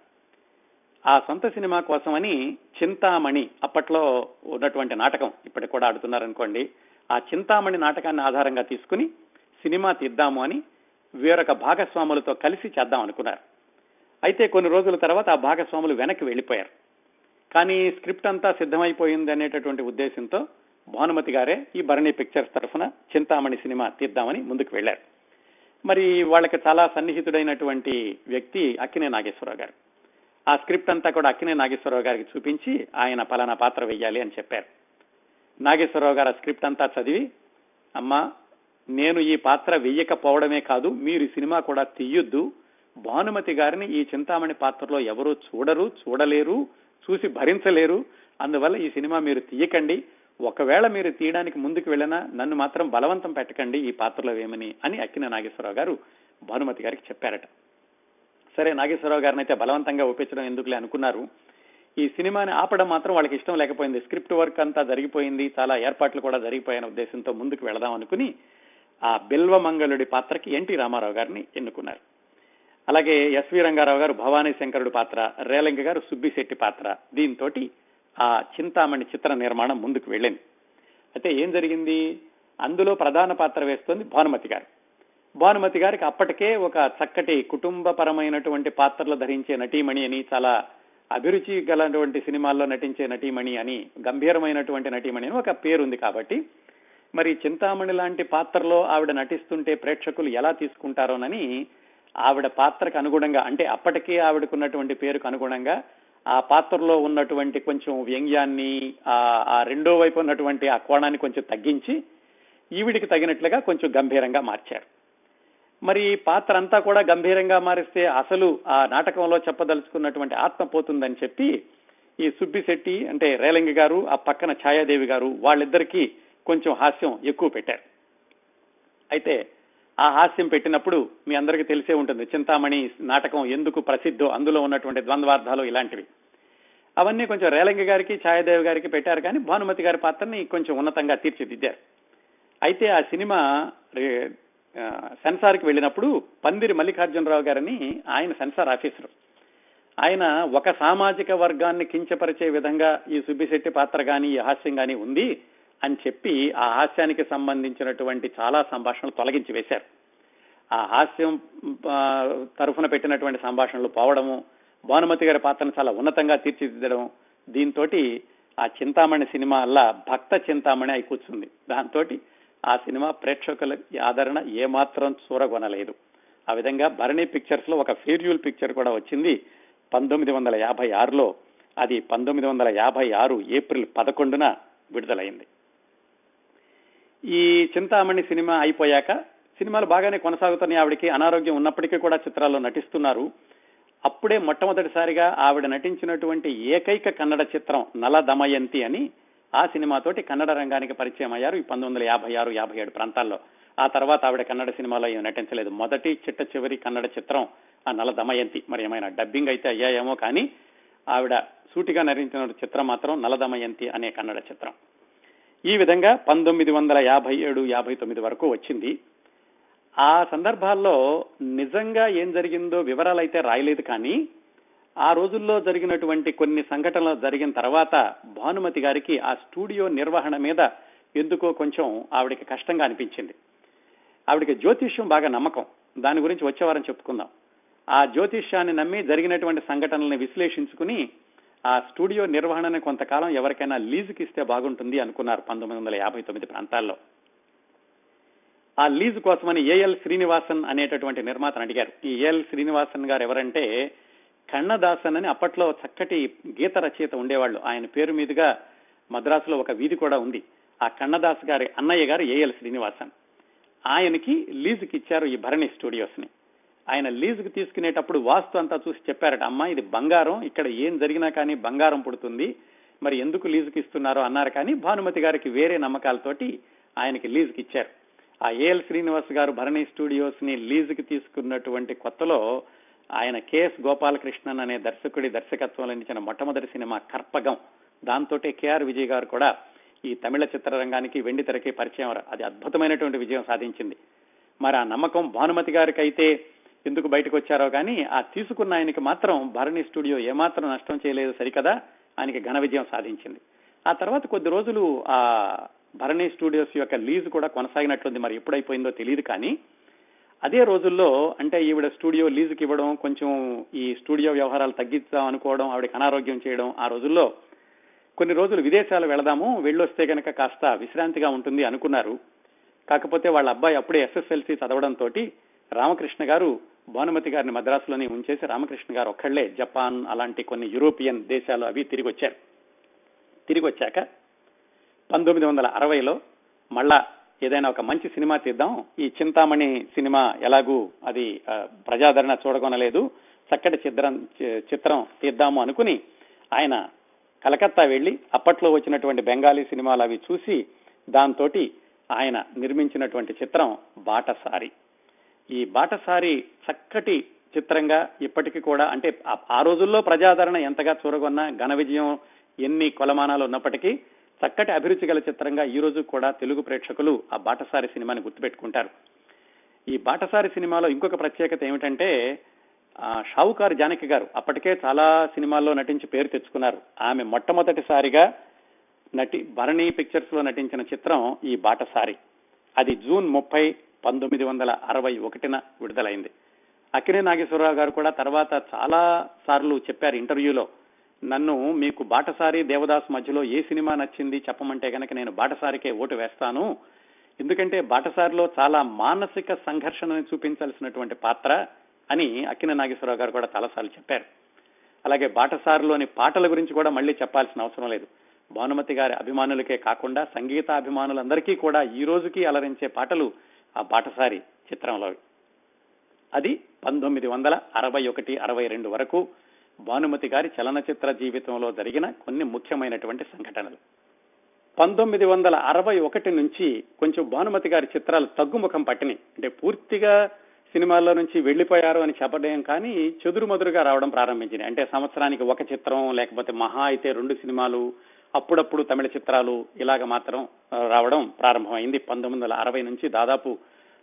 ఆ సొంత సినిమా కోసమని చింతామణి అప్పట్లో ఉన్నటువంటి నాటకం ఇప్పటికి కూడా ఆడుతున్నారనుకోండి ఆ చింతామణి నాటకాన్ని ఆధారంగా తీసుకుని సినిమా తీద్దాము అని వేరొక భాగస్వాములతో కలిసి చేద్దాం అనుకున్నారు అయితే కొన్ని రోజుల తర్వాత ఆ భాగస్వాములు వెనక్కి వెళ్లిపోయారు కానీ స్క్రిప్ట్ అంతా సిద్ధమైపోయింది అనేటటువంటి ఉద్దేశంతో భానుమతి గారే ఈ భరణి పిక్చర్స్ తరఫున చింతామణి సినిమా తీద్దామని ముందుకు వెళ్లారు మరి వాళ్ళకి చాలా సన్నిహితుడైనటువంటి వ్యక్తి అక్కినే నాగేశ్వరరావు గారు ఆ స్క్రిప్ట్ అంతా కూడా అక్కినే నాగేశ్వరరావు గారికి చూపించి ఆయన పలానా పాత్ర వెయ్యాలి అని చెప్పారు నాగేశ్వరరావు గారు ఆ స్క్రిప్ట్ అంతా చదివి అమ్మా నేను ఈ పాత్ర వెయ్యకపోవడమే కాదు మీరు ఈ సినిమా కూడా తీయొద్దు భానుమతి గారిని ఈ చింతామణి పాత్రలో ఎవరూ చూడరు చూడలేరు చూసి భరించలేరు అందువల్ల ఈ సినిమా మీరు తీయకండి ఒకవేళ మీరు తీయడానికి ముందుకు వెళ్ళినా నన్ను మాత్రం బలవంతం పెట్టకండి ఈ పాత్రలో ఏమని అని అక్కిన నాగేశ్వరరావు గారు భానుమతి గారికి చెప్పారట సరే నాగేశ్వరరావు గారిని అయితే బలవంతంగా ఒప్పించడం ఎందుకులే అనుకున్నారు ఈ సినిమాని ఆపడం మాత్రం వాళ్ళకి ఇష్టం లేకపోయింది స్క్రిప్ట్ వర్క్ అంతా జరిగిపోయింది చాలా ఏర్పాట్లు కూడా జరిగిపోయిన ఉద్దేశంతో ముందుకు వెళదాం అనుకుని ఆ బిల్వమంగళుడి పాత్రకి ఎన్టీ రామారావు గారిని ఎన్నుకున్నారు అలాగే ఎస్వి రంగారావు గారు భవానీ శంకరుడు పాత్ర రేలంగ గారు సుబ్బిశెట్టి పాత్ర దీంతో ఆ చింతామణి చిత్ర నిర్మాణం ముందుకు వెళ్ళింది అయితే ఏం జరిగింది అందులో ప్రధాన పాత్ర వేస్తోంది భానుమతి గారు భానుమతి గారికి అప్పటికే ఒక చక్కటి కుటుంబపరమైనటువంటి పాత్రలు ధరించే నటీమణి అని చాలా అభిరుచి గలటువంటి సినిమాల్లో నటించే నటీమణి అని గంభీరమైనటువంటి నటీమణి అని ఒక పేరుంది కాబట్టి మరి చింతామణి లాంటి పాత్రలో ఆవిడ నటిస్తుంటే ప్రేక్షకులు ఎలా తీసుకుంటారోనని ఆవిడ పాత్రకు అనుగుణంగా అంటే అప్పటికే ఆవిడకున్నటువంటి పేరుకు అనుగుణంగా ఆ పాత్రలో ఉన్నటువంటి కొంచెం వ్యంగ్యాన్ని ఆ రెండో వైపు ఉన్నటువంటి ఆ కోణాన్ని కొంచెం తగ్గించి ఈవిడికి తగినట్లుగా కొంచెం గంభీరంగా మార్చారు మరి పాత్ర అంతా కూడా గంభీరంగా మారిస్తే అసలు ఆ నాటకంలో చెప్పదలుచుకున్నటువంటి ఆత్మ పోతుందని చెప్పి ఈ సుబ్బిశెట్టి అంటే రేలంగి గారు ఆ పక్కన ఛాయాదేవి గారు వాళ్ళిద్దరికీ కొంచెం హాస్యం ఎక్కువ పెట్టారు అయితే ఆ హాస్యం పెట్టినప్పుడు మీ అందరికీ తెలిసే ఉంటుంది చింతామణి నాటకం ఎందుకు ప్రసిద్ధో అందులో ఉన్నటువంటి ద్వంద్వార్థాలు ఇలాంటివి అవన్నీ కొంచెం రేలంగి గారికి ఛాయాదేవి గారికి పెట్టారు కానీ భానుమతి గారి పాత్రని కొంచెం ఉన్నతంగా తీర్చిదిద్దారు అయితే ఆ సినిమా సెన్సార్కి వెళ్ళినప్పుడు పందిరి మల్లికార్జునరావు గారని ఆయన సెన్సార్ ఆఫీసర్ ఆయన ఒక సామాజిక వర్గాన్ని కించపరిచే విధంగా ఈ సుబ్బిశెట్టి పాత్ర గాని ఈ హాస్యం గాని ఉంది అని చెప్పి ఆ హాస్యానికి సంబంధించినటువంటి చాలా సంభాషణలు తొలగించి వేశారు ఆ హాస్యం తరఫున పెట్టినటువంటి సంభాషణలు పోవడము భానుమతి గారి పాత్రను చాలా ఉన్నతంగా తీర్చిదిద్దడం దీంతో ఆ చింతామణి సినిమా అలా భక్త చింతామణి అయి కూర్చుంది దాంతో ఆ సినిమా ప్రేక్షకుల ఆదరణ ఏమాత్రం చూరగొనలేదు ఆ విధంగా భరణి పిక్చర్స్ లో ఒక ఫేర్యూల్ పిక్చర్ కూడా వచ్చింది పంతొమ్మిది వందల యాభై ఆరులో అది పంతొమ్మిది వందల యాభై ఆరు ఏప్రిల్ పదకొండున విడుదలైంది ఈ చింతామణి సినిమా అయిపోయాక సినిమాలు బాగానే కొనసాగుతున్నాయి ఆవిడకి అనారోగ్యం ఉన్నప్పటికీ కూడా చిత్రాల్లో నటిస్తున్నారు అప్పుడే మొట్టమొదటిసారిగా ఆవిడ నటించినటువంటి ఏకైక కన్నడ చిత్రం నల దమయంతి అని ఆ సినిమాతోటి కన్నడ రంగానికి పరిచయం అయ్యారు ఈ పంతొమ్మిది వందల యాభై ఆరు యాభై ఏడు ప్రాంతాల్లో ఆ తర్వాత ఆవిడ కన్నడ సినిమాలో ఏం నటించలేదు మొదటి చిట్ట చివరి కన్నడ చిత్రం ఆ నల దమయంతి మరి ఏమైనా డబ్బింగ్ అయితే అయ్యాయేమో కానీ ఆవిడ సూటిగా నటించిన చిత్రం మాత్రం నలదమయంతి అనే కన్నడ చిత్రం ఈ విధంగా పంతొమ్మిది వందల యాభై ఏడు యాభై తొమ్మిది వరకు వచ్చింది ఆ సందర్భాల్లో నిజంగా ఏం జరిగిందో వివరాలు అయితే రాయలేదు కానీ ఆ రోజుల్లో జరిగినటువంటి కొన్ని సంఘటనలు జరిగిన తర్వాత భానుమతి గారికి ఆ స్టూడియో నిర్వహణ మీద ఎందుకో కొంచెం ఆవిడకి కష్టంగా అనిపించింది ఆవిడకి జ్యోతిష్యం బాగా నమ్మకం దాని గురించి వచ్చేవారని చెప్పుకుందాం ఆ జ్యోతిష్యాన్ని నమ్మి జరిగినటువంటి సంఘటనల్ని విశ్లేషించుకుని ఆ స్టూడియో నిర్వహణని కొంతకాలం ఎవరికైనా లీజుకి ఇస్తే బాగుంటుంది అనుకున్నారు పంతొమ్మిది వందల యాభై తొమ్మిది ప్రాంతాల్లో ఆ లీజు కోసమని ఏఎల్ శ్రీనివాసన్ అనేటటువంటి నిర్మాతను అడిగారు ఈ ఏఎల్ శ్రీనివాసన్ గారు ఎవరంటే కన్నదాసన్ అని అప్పట్లో చక్కటి గీత రచయిత ఉండేవాళ్ళు ఆయన పేరు మీదుగా మద్రాసులో ఒక వీధి కూడా ఉంది ఆ కన్నదాస్ గారి అన్నయ్య గారు ఏఎల్ శ్రీనివాసన్ ఆయనకి లీజుకి ఇచ్చారు ఈ భరణి స్టూడియోస్ ని ఆయన లీజుకి తీసుకునేటప్పుడు వాస్తు అంతా చూసి చెప్పారట అమ్మా ఇది బంగారం ఇక్కడ ఏం జరిగినా కానీ బంగారం పుడుతుంది మరి ఎందుకు లీజుకి ఇస్తున్నారో అన్నారు కానీ భానుమతి గారికి వేరే నమ్మకాలతోటి ఆయనకి లీజుకి ఇచ్చారు ఆ ఏఎల్ శ్రీనివాస్ గారు భరణి స్టూడియోస్ ని లీజుకి తీసుకున్నటువంటి కొత్తలో ఆయన కెఎస్ గోపాలకృష్ణన్ అనే దర్శకుడి దర్శకత్వంలో నిలిచిన మొట్టమొదటి సినిమా కర్పగం దాంతో కేఆర్ విజయ్ గారు కూడా ఈ తమిళ చిత్రరంగానికి వెండి తెరకి పరిచయం అది అద్భుతమైనటువంటి విజయం సాధించింది మరి ఆ నమ్మకం భానుమతి గారికి అయితే ఎందుకు బయటకు వచ్చారో కానీ ఆ తీసుకున్న ఆయనకి మాత్రం భరణి స్టూడియో ఏమాత్రం నష్టం చేయలేదు సరికదా ఆయనకి ఘన విజయం సాధించింది ఆ తర్వాత కొద్ది రోజులు ఆ భరణి స్టూడియోస్ యొక్క లీజ్ కూడా కొనసాగినట్లుంది మరి ఎప్పుడైపోయిందో తెలియదు కానీ అదే రోజుల్లో అంటే ఈవిడ స్టూడియో లీజుకి ఇవ్వడం కొంచెం ఈ స్టూడియో వ్యవహారాలు తగ్గిద్దాం అనుకోవడం ఆవిడకి అనారోగ్యం చేయడం ఆ రోజుల్లో కొన్ని రోజులు విదేశాలు వెళదాము వెళ్ళొస్తే కనుక కాస్త విశ్రాంతిగా ఉంటుంది అనుకున్నారు కాకపోతే వాళ్ళ అబ్బాయి అప్పుడే ఎస్ఎస్ఎల్సి చదవడంతో రామకృష్ణ గారు భానుమతి గారిని మద్రాసులోనే ఉంచేసి రామకృష్ణ గారు ఒక్కళ్లే జపాన్ అలాంటి కొన్ని యూరోపియన్ దేశాలు అవి తిరిగి వచ్చారు తిరిగి వచ్చాక పంతొమ్మిది వందల అరవైలో మళ్ళా ఏదైనా ఒక మంచి సినిమా తీద్దాం ఈ చింతామణి సినిమా ఎలాగూ అది ప్రజాదరణ చూడగొనలేదు చక్కటి చిత్రం చిత్రం తీద్దాము అనుకుని ఆయన కలకత్తా వెళ్లి అప్పట్లో వచ్చినటువంటి బెంగాలీ సినిమాలు అవి చూసి దాంతో ఆయన నిర్మించినటువంటి చిత్రం బాటసారి ఈ బాటసారి చక్కటి చిత్రంగా ఇప్పటికీ కూడా అంటే ఆ రోజుల్లో ప్రజాదరణ ఎంతగా చూరగొన్నా ఘన విజయం ఎన్ని కొలమానాలు ఉన్నప్పటికీ చక్కటి అభిరుచి గల చిత్రంగా ఈ రోజు కూడా తెలుగు ప్రేక్షకులు ఆ బాటసారి సినిమాని గుర్తుపెట్టుకుంటారు ఈ బాటసారి సినిమాలో ఇంకొక ప్రత్యేకత ఏమిటంటే షావుకారు జానకి గారు అప్పటికే చాలా సినిమాల్లో నటించి పేరు తెచ్చుకున్నారు ఆమె మొట్టమొదటిసారిగా నటి భరణి పిక్చర్స్ లో నటించిన చిత్రం ఈ బాటసారి అది జూన్ ముప్పై పంతొమ్మిది వందల అరవై ఒకటిన విడుదలైంది అక్కినే నాగేశ్వరరావు గారు కూడా తర్వాత చాలా సార్లు చెప్పారు ఇంటర్వ్యూలో నన్ను మీకు బాటసారి దేవదాస్ మధ్యలో ఏ సినిమా నచ్చింది చెప్పమంటే కనుక నేను బాటసారికే ఓటు వేస్తాను ఎందుకంటే బాటసారిలో చాలా మానసిక సంఘర్షణని చూపించాల్సినటువంటి పాత్ర అని అక్కిన నాగేశ్వరరావు గారు కూడా చాలాసార్లు చెప్పారు అలాగే బాటసారిలోని పాటల గురించి కూడా మళ్ళీ చెప్పాల్సిన అవసరం లేదు భానుమతి గారి అభిమానులకే కాకుండా సంగీత అభిమానులందరికీ కూడా ఈ రోజుకి అలరించే పాటలు ఆ బాటసారి చిత్రంలో అది పంతొమ్మిది వందల అరవై ఒకటి అరవై రెండు వరకు భానుమతి గారి చలనచిత్ర జీవితంలో జరిగిన కొన్ని ముఖ్యమైనటువంటి సంఘటనలు పంతొమ్మిది వందల అరవై ఒకటి నుంచి కొంచెం భానుమతి గారి చిత్రాలు తగ్గుముఖం పట్టినాయి అంటే పూర్తిగా సినిమాల్లో నుంచి వెళ్లిపోయారు అని చెప్పడం కానీ చెదురుమదురుగా రావడం ప్రారంభించినాయి అంటే సంవత్సరానికి ఒక చిత్రం లేకపోతే మహా అయితే రెండు సినిమాలు అప్పుడప్పుడు తమిళ చిత్రాలు ఇలాగ మాత్రం రావడం ప్రారంభమైంది పంతొమ్మిది వందల అరవై నుంచి దాదాపు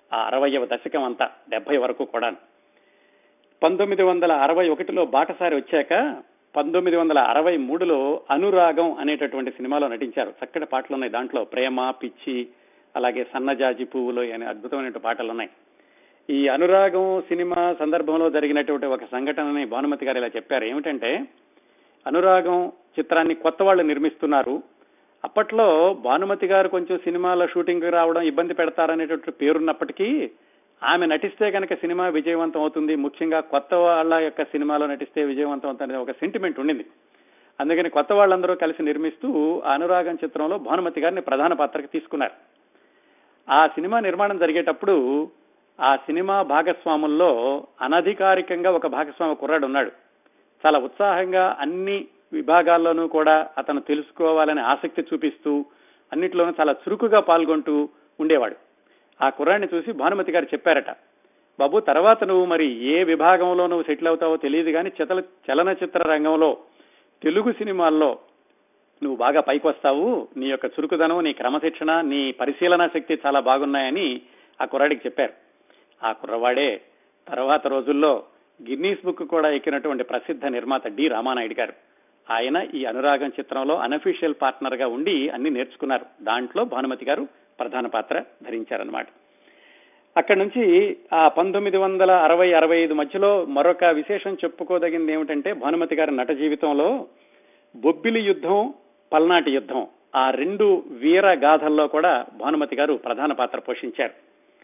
ఆ అరవయవ దశకం అంతా డెబ్బై వరకు కూడా పంతొమ్మిది వందల అరవై ఒకటిలో బాటసారి వచ్చాక పంతొమ్మిది వందల అరవై మూడులో అనురాగం అనేటటువంటి సినిమాలో నటించారు చక్కటి పాటలు ఉన్నాయి దాంట్లో ప్రేమ పిచ్చి అలాగే సన్నజాజి పువ్వులు అనే అద్భుతమైన పాటలు ఉన్నాయి ఈ అనురాగం సినిమా సందర్భంలో జరిగినటువంటి ఒక సంఘటనని భానుమతి గారు ఇలా చెప్పారు ఏమిటంటే అనురాగం చిత్రాన్ని కొత్త వాళ్ళు నిర్మిస్తున్నారు అప్పట్లో భానుమతి గారు కొంచెం సినిమాల షూటింగ్ రావడం ఇబ్బంది పెడతారనేటువంటి పేరున్నప్పటికీ ఆమె నటిస్తే కనుక సినిమా విజయవంతం అవుతుంది ముఖ్యంగా కొత్త వాళ్ళ యొక్క సినిమాలో నటిస్తే విజయవంతం అవుతుంది ఒక సెంటిమెంట్ ఉండింది అందుకని కొత్త వాళ్ళందరూ కలిసి నిర్మిస్తూ ఆ అనురాగం చిత్రంలో భానుమతి గారిని ప్రధాన పాత్రకి తీసుకున్నారు ఆ సినిమా నిర్మాణం జరిగేటప్పుడు ఆ సినిమా భాగస్వాముల్లో అనధికారికంగా ఒక భాగస్వామి కుర్రాడు ఉన్నాడు చాలా ఉత్సాహంగా అన్ని విభాగాల్లోనూ కూడా అతను తెలుసుకోవాలని ఆసక్తి చూపిస్తూ అన్నిట్లోనూ చాలా చురుకుగా పాల్గొంటూ ఉండేవాడు ఆ కుర్రాన్ని చూసి భానుమతి గారు చెప్పారట బాబు తర్వాత నువ్వు మరి ఏ విభాగంలో నువ్వు సెటిల్ అవుతావో తెలియదు కానీ చల చలనచిత్ర రంగంలో తెలుగు సినిమాల్లో నువ్వు బాగా పైకి వస్తావు నీ యొక్క చురుకుదనం నీ క్రమశిక్షణ నీ పరిశీలన శక్తి చాలా బాగున్నాయని ఆ కుర్రాడికి చెప్పారు ఆ కుర్రవాడే తర్వాత రోజుల్లో గిన్నీస్ బుక్ కూడా ఎక్కినటువంటి ప్రసిద్ధ నిర్మాత డి రామానాయుడు గారు ఆయన ఈ అనురాగం చిత్రంలో అనఫీషియల్ పార్ట్నర్ గా ఉండి అన్ని నేర్చుకున్నారు దాంట్లో భానుమతి గారు ప్రధాన పాత్ర ధరించారనమాట అక్కడి నుంచి ఆ పంతొమ్మిది వందల అరవై అరవై ఐదు మధ్యలో మరొక విశేషం చెప్పుకోదగింది ఏమిటంటే భానుమతి గారి నట జీవితంలో బొబ్బిలి యుద్ధం పల్నాటి యుద్ధం ఆ రెండు వీర గాథల్లో కూడా భానుమతి గారు ప్రధాన పాత్ర పోషించారు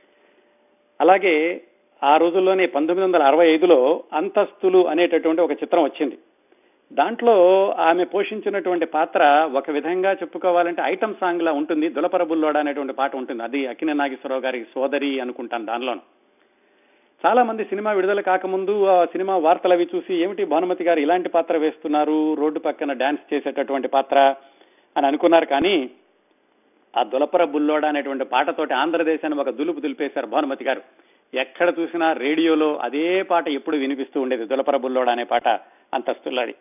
అలాగే ఆ రోజుల్లోనే పంతొమ్మిది వందల అరవై ఐదులో అంతస్తులు అనేటటువంటి ఒక చిత్రం వచ్చింది దాంట్లో ఆమె పోషించినటువంటి పాత్ర ఒక విధంగా చెప్పుకోవాలంటే ఐటమ్ సాంగ్ లా ఉంటుంది దులపర బుల్లోడ అనేటువంటి పాట ఉంటుంది అది అకిన నాగేశ్వరరావు గారి సోదరి అనుకుంటాను దానిలోను చాలా మంది సినిమా విడుదల కాకముందు ఆ సినిమా వార్తలు అవి చూసి ఏమిటి భానుమతి గారు ఇలాంటి పాత్ర వేస్తున్నారు రోడ్డు పక్కన డాన్స్ చేసేటటువంటి పాత్ర అని అనుకున్నారు కానీ ఆ దులపర బుల్లోడ అనేటువంటి పాటతోటి ఆంధ్రదేశాన్ని ఒక దులుపు దులిపేశారు భానుమతి గారు ఎక్కడ చూసినా రేడియోలో అదే పాట ఎప్పుడు వినిపిస్తూ ఉండేది దులపర బుల్లోడ అనే పాట అంతస్తున్నది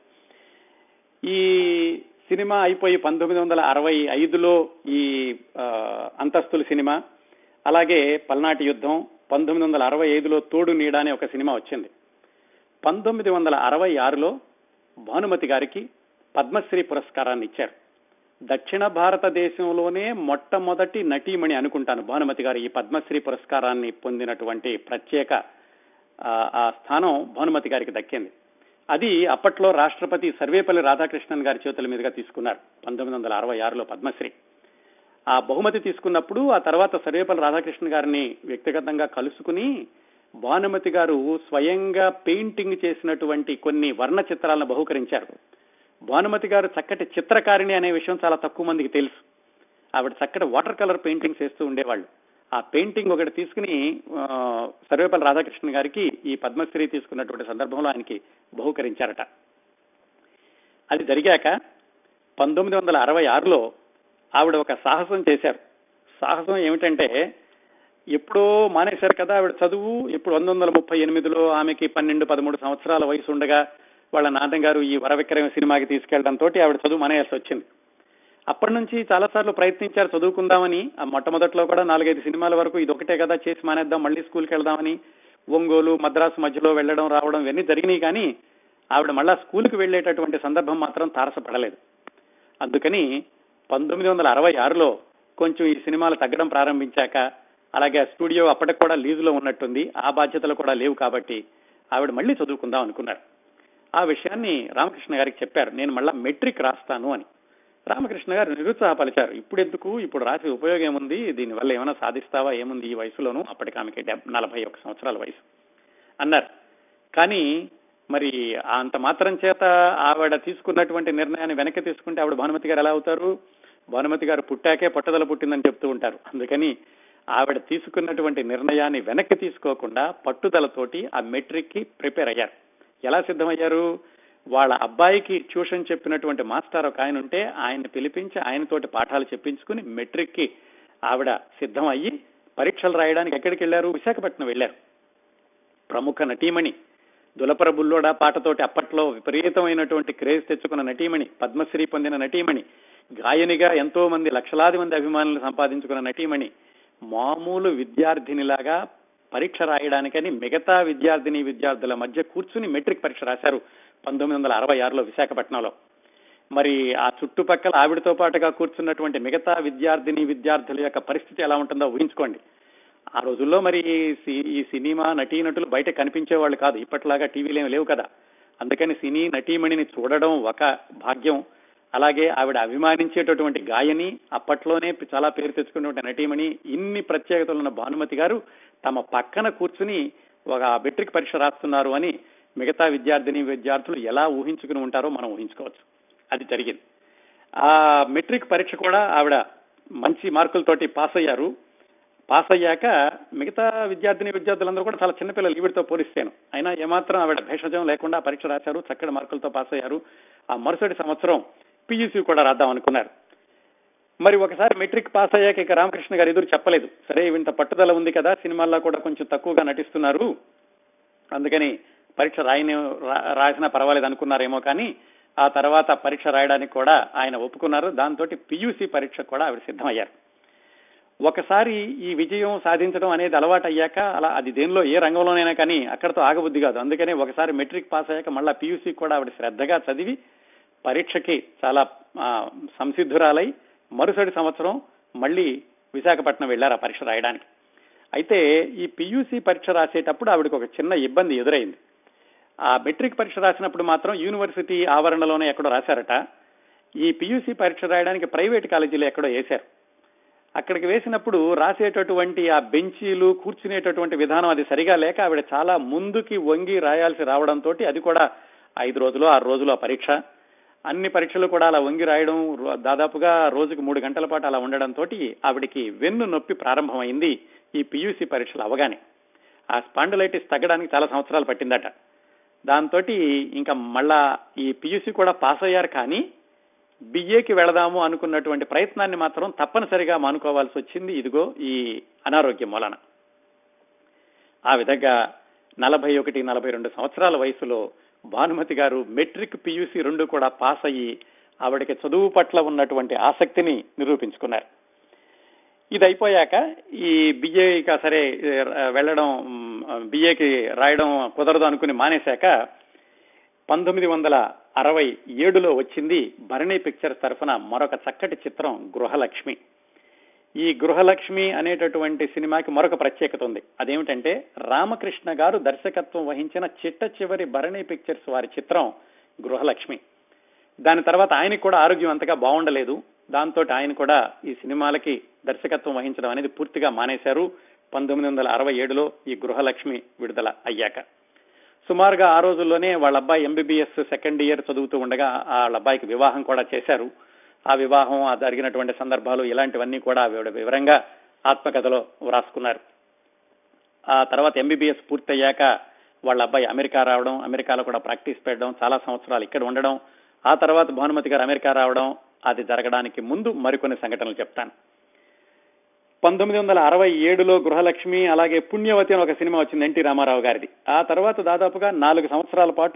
ఈ సినిమా అయిపోయి పంతొమ్మిది వందల అరవై ఐదులో ఈ అంతస్తుల సినిమా అలాగే పల్నాటి యుద్ధం పంతొమ్మిది వందల అరవై ఐదులో తోడు నీడ అనే ఒక సినిమా వచ్చింది పంతొమ్మిది వందల అరవై ఆరులో భానుమతి గారికి పద్మశ్రీ పురస్కారాన్ని ఇచ్చారు దక్షిణ భారతదేశంలోనే మొట్టమొదటి నటీమణి అనుకుంటాను భానుమతి గారు ఈ పద్మశ్రీ పురస్కారాన్ని పొందినటువంటి ప్రత్యేక ఆ స్థానం భానుమతి గారికి దక్కింది అది అప్పట్లో రాష్ట్రపతి సర్వేపల్లి రాధాకృష్ణన్ గారి చేతుల మీదుగా తీసుకున్నారు పంతొమ్మిది వందల అరవై ఆరులో పద్మశ్రీ ఆ బహుమతి తీసుకున్నప్పుడు ఆ తర్వాత సర్వేపల్లి రాధాకృష్ణ గారిని వ్యక్తిగతంగా కలుసుకుని భానుమతి గారు స్వయంగా పెయింటింగ్ చేసినటువంటి కొన్ని వర్ణ చిత్రాలను బహుకరించారు భానుమతి గారు చక్కటి చిత్రకారిణి అనే విషయం చాలా తక్కువ మందికి తెలుసు ఆవిడ చక్కటి వాటర్ కలర్ పెయింటింగ్స్ వేస్తూ ఉండేవాళ్ళు ఆ పెయింటింగ్ ఒకటి తీసుకుని సర్వేపల్లి రాధాకృష్ణ గారికి ఈ పద్మశ్రీ తీసుకున్నటువంటి సందర్భంలో ఆయనకి బహుకరించారట అది జరిగాక పంతొమ్మిది వందల అరవై ఆరులో ఆవిడ ఒక సాహసం చేశారు సాహసం ఏమిటంటే ఎప్పుడో మానేశారు కదా ఆవిడ చదువు ఇప్పుడు వంద వందల ముప్పై ఎనిమిదిలో ఆమెకి పన్నెండు పదమూడు సంవత్సరాల వయసు ఉండగా వాళ్ళ నాన్నగారు ఈ వరవిక్రమ సినిమాకి తీసుకెళ్లడంతో ఆవిడ చదువు మానేయాల్సి వచ్చింది అప్పటి నుంచి చాలా సార్లు ప్రయత్నించారు చదువుకుందామని ఆ మొట్టమొదట్లో కూడా నాలుగైదు సినిమాల వరకు ఇది ఒకటే కదా చేసి మానేద్దాం మళ్ళీ స్కూల్కి వెళ్దామని ఒంగోలు మద్రాసు మధ్యలో వెళ్లడం రావడం ఇవన్నీ జరిగినాయి కానీ ఆవిడ మళ్ళా స్కూల్కి వెళ్లేటటువంటి సందర్భం మాత్రం తారసపడలేదు అందుకని పంతొమ్మిది వందల అరవై ఆరులో కొంచెం ఈ సినిమాలు తగ్గడం ప్రారంభించాక అలాగే స్టూడియో అప్పటికి కూడా లీజులో ఉన్నట్టుంది ఆ బాధ్యతలు కూడా లేవు కాబట్టి ఆవిడ మళ్ళీ చదువుకుందాం అనుకున్నారు ఆ విషయాన్ని రామకృష్ణ గారికి చెప్పారు నేను మళ్ళా మెట్రిక్ రాస్తాను అని రామకృష్ణ గారు నిరుత్సాహపరిచారు ఇప్పుడు ఎందుకు ఇప్పుడు రాసి ఉపయోగం ఏముంది దీనివల్ల ఏమైనా సాధిస్తావా ఏముంది ఈ వయసులోనూ అప్పటికి ఆమెకి నలభై ఒక్క సంవత్సరాల వయసు అన్నారు కానీ మరి అంత మాత్రం చేత ఆవిడ తీసుకున్నటువంటి నిర్ణయాన్ని వెనక్కి తీసుకుంటే ఆవిడ భానుమతి గారు ఎలా అవుతారు భానుమతి గారు పుట్టాకే పట్టుదల పుట్టిందని చెప్తూ ఉంటారు అందుకని ఆవిడ తీసుకున్నటువంటి నిర్ణయాన్ని వెనక్కి తీసుకోకుండా పట్టుదలతోటి ఆ మెట్రిక్ కి ప్రిపేర్ అయ్యారు ఎలా సిద్ధమయ్యారు వాళ్ళ అబ్బాయికి ట్యూషన్ చెప్పినటువంటి మాస్టర్ ఒక ఆయన ఉంటే ఆయన్ని పిలిపించి ఆయనతోటి పాఠాలు చెప్పించుకుని మెట్రిక్ కి ఆవిడ సిద్ధం అయ్యి పరీక్షలు రాయడానికి ఎక్కడికి వెళ్లారు విశాఖపట్నం వెళ్లారు ప్రముఖ నటీమణి దులపర బుల్లోడా పాటతోటి అప్పట్లో విపరీతమైనటువంటి క్రేజ్ తెచ్చుకున్న నటీమణి పద్మశ్రీ పొందిన నటీమణి గాయనిగా ఎంతో మంది లక్షలాది మంది అభిమానులు సంపాదించుకున్న నటీమణి మామూలు విద్యార్థినిలాగా పరీక్ష రాయడానికని మిగతా విద్యార్థిని విద్యార్థుల మధ్య కూర్చుని మెట్రిక్ పరీక్ష రాశారు పంతొమ్మిది వందల అరవై ఆరులో విశాఖపట్నంలో మరి ఆ చుట్టుపక్కల ఆవిడతో పాటుగా కూర్చున్నటువంటి మిగతా విద్యార్థిని విద్యార్థుల యొక్క పరిస్థితి ఎలా ఉంటుందో ఊహించుకోండి ఆ రోజుల్లో మరి ఈ సినిమా నటీనటులు బయట కనిపించేవాళ్ళు కాదు ఇప్పట్లాగా టీవీలు ఏమి లేవు కదా అందుకని సినీ నటీమణిని చూడడం ఒక భాగ్యం అలాగే ఆవిడ అభిమానించేటటువంటి గాయని అప్పట్లోనే చాలా పేరు తెచ్చుకున్నటువంటి నటీమణి ఇన్ని ప్రత్యేకతలున్న భానుమతి గారు తమ పక్కన కూర్చుని ఒక మెట్రిక్ పరీక్ష రాస్తున్నారు అని మిగతా విద్యార్థిని విద్యార్థులు ఎలా ఊహించుకుని ఉంటారో మనం ఊహించుకోవచ్చు అది జరిగింది ఆ మెట్రిక్ పరీక్ష కూడా ఆవిడ మంచి మార్కులతోటి పాస్ అయ్యారు పాస్ అయ్యాక మిగతా విద్యార్థిని విద్యార్థులందరూ కూడా చాలా చిన్నపిల్లలు ఈవిడితో పోలిస్తాను అయినా ఏమాత్రం ఆవిడ భేషజం లేకుండా పరీక్ష రాశారు చక్కటి మార్కులతో పాస్ అయ్యారు ఆ మరుసటి సంవత్సరం పియూసీ కూడా రాద్దాం అనుకున్నారు మరి ఒకసారి మెట్రిక్ పాస్ అయ్యాక ఇక రామకృష్ణ గారు ఎదురు చెప్పలేదు సరే ఇంత పట్టుదల ఉంది కదా సినిమాల్లో కూడా కొంచెం తక్కువగా నటిస్తున్నారు అందుకని పరీక్ష రాయని రాసినా పర్వాలేదు అనుకున్నారేమో కానీ ఆ తర్వాత పరీక్ష రాయడానికి కూడా ఆయన ఒప్పుకున్నారు దాంతో పియూసీ పరీక్ష కూడా ఆవిడ సిద్ధమయ్యారు ఒకసారి ఈ విజయం సాధించడం అనేది అలవాటు అయ్యాక అలా అది దేనిలో ఏ రంగంలోనైనా కానీ అక్కడతో ఆగబుద్ధి కాదు అందుకనే ఒకసారి మెట్రిక్ పాస్ అయ్యాక మళ్ళా పీయూసీ కూడా ఆవిడ శ్రద్ధగా చదివి పరీక్షకి చాలా సంసిద్ధురాలై మరుసటి సంవత్సరం మళ్ళీ విశాఖపట్నం వెళ్లారు ఆ పరీక్ష రాయడానికి అయితే ఈ పియూసీ పరీక్ష రాసేటప్పుడు ఆవిడకి ఒక చిన్న ఇబ్బంది ఎదురైంది ఆ మెట్రిక్ పరీక్ష రాసినప్పుడు మాత్రం యూనివర్సిటీ ఆవరణలోనే ఎక్కడో రాశారట ఈ పియూసీ పరీక్ష రాయడానికి ప్రైవేట్ కాలేజీలో ఎక్కడో వేశారు అక్కడికి వేసినప్పుడు రాసేటటువంటి ఆ బెంచీలు కూర్చునేటటువంటి విధానం అది సరిగా లేక ఆవిడ చాలా ముందుకి వంగి రాయాల్సి రావడంతో అది కూడా ఐదు రోజులు ఆరు రోజులు ఆ పరీక్ష అన్ని పరీక్షలు కూడా అలా వంగి రాయడం దాదాపుగా రోజుకి మూడు గంటల పాటు అలా ఉండడంతో ఆవిడికి వెన్ను నొప్పి ప్రారంభమైంది ఈ పియూసీ పరీక్షలు అవగానే ఆ స్పాండలైటిస్ తగ్గడానికి చాలా సంవత్సరాలు పట్టిందట దాంతో ఇంకా మళ్ళా ఈ పియూసీ కూడా పాస్ అయ్యారు కానీ బిఏకి వెళదాము అనుకున్నటువంటి ప్రయత్నాన్ని మాత్రం తప్పనిసరిగా మానుకోవాల్సి వచ్చింది ఇదిగో ఈ అనారోగ్యం మూలన ఆ విధంగా నలభై ఒకటి నలభై రెండు సంవత్సరాల వయసులో భానుమతి గారు మెట్రిక్ పియూసీ రెండు కూడా పాస్ అయ్యి ఆవిడకి చదువు పట్ల ఉన్నటువంటి ఆసక్తిని నిరూపించుకున్నారు ఇది అయిపోయాక ఈ బిఏ ఇక సరే వెళ్ళడం బిఏకి రాయడం కుదరదు అనుకుని మానేశాక పంతొమ్మిది వందల అరవై ఏడులో వచ్చింది భరణి పిక్చర్స్ తరఫున మరొక చక్కటి చిత్రం గృహలక్ష్మి ఈ గృహలక్ష్మి అనేటటువంటి సినిమాకి మరొక ప్రత్యేకత ఉంది అదేమిటంటే రామకృష్ణ గారు దర్శకత్వం వహించిన చిట్ట చివరి భరణి పిక్చర్స్ వారి చిత్రం గృహలక్ష్మి దాని తర్వాత ఆయనకు కూడా ఆరోగ్యం అంతగా బాగుండలేదు దాంతో ఆయన కూడా ఈ సినిమాలకి దర్శకత్వం వహించడం అనేది పూర్తిగా మానేశారు పంతొమ్మిది వందల అరవై ఏడులో ఈ గృహలక్ష్మి విడుదల అయ్యాక సుమారుగా ఆ రోజుల్లోనే వాళ్ళ అబ్బాయి ఎంబీబీఎస్ సెకండ్ ఇయర్ చదువుతూ ఉండగా వాళ్ళ అబ్బాయికి వివాహం కూడా చేశారు ఆ వివాహం ఆ జరిగినటువంటి సందర్భాలు ఇలాంటివన్నీ కూడా వివరంగా ఆత్మకథలో వ్రాసుకున్నారు ఆ తర్వాత ఎంబీబీఎస్ పూర్తయ్యాక వాళ్ళ అబ్బాయి అమెరికా రావడం అమెరికాలో కూడా ప్రాక్టీస్ పెట్టడం చాలా సంవత్సరాలు ఇక్కడ ఉండడం ఆ తర్వాత భానుమతి గారు అమెరికా రావడం అది జరగడానికి ముందు మరికొన్ని సంఘటనలు చెప్తాను పంతొమ్మిది వందల అరవై ఏడులో గృహలక్ష్మి అలాగే పుణ్యవతి అని ఒక సినిమా వచ్చింది ఎన్టీ రామారావు గారిది ఆ తర్వాత దాదాపుగా నాలుగు సంవత్సరాల పాటు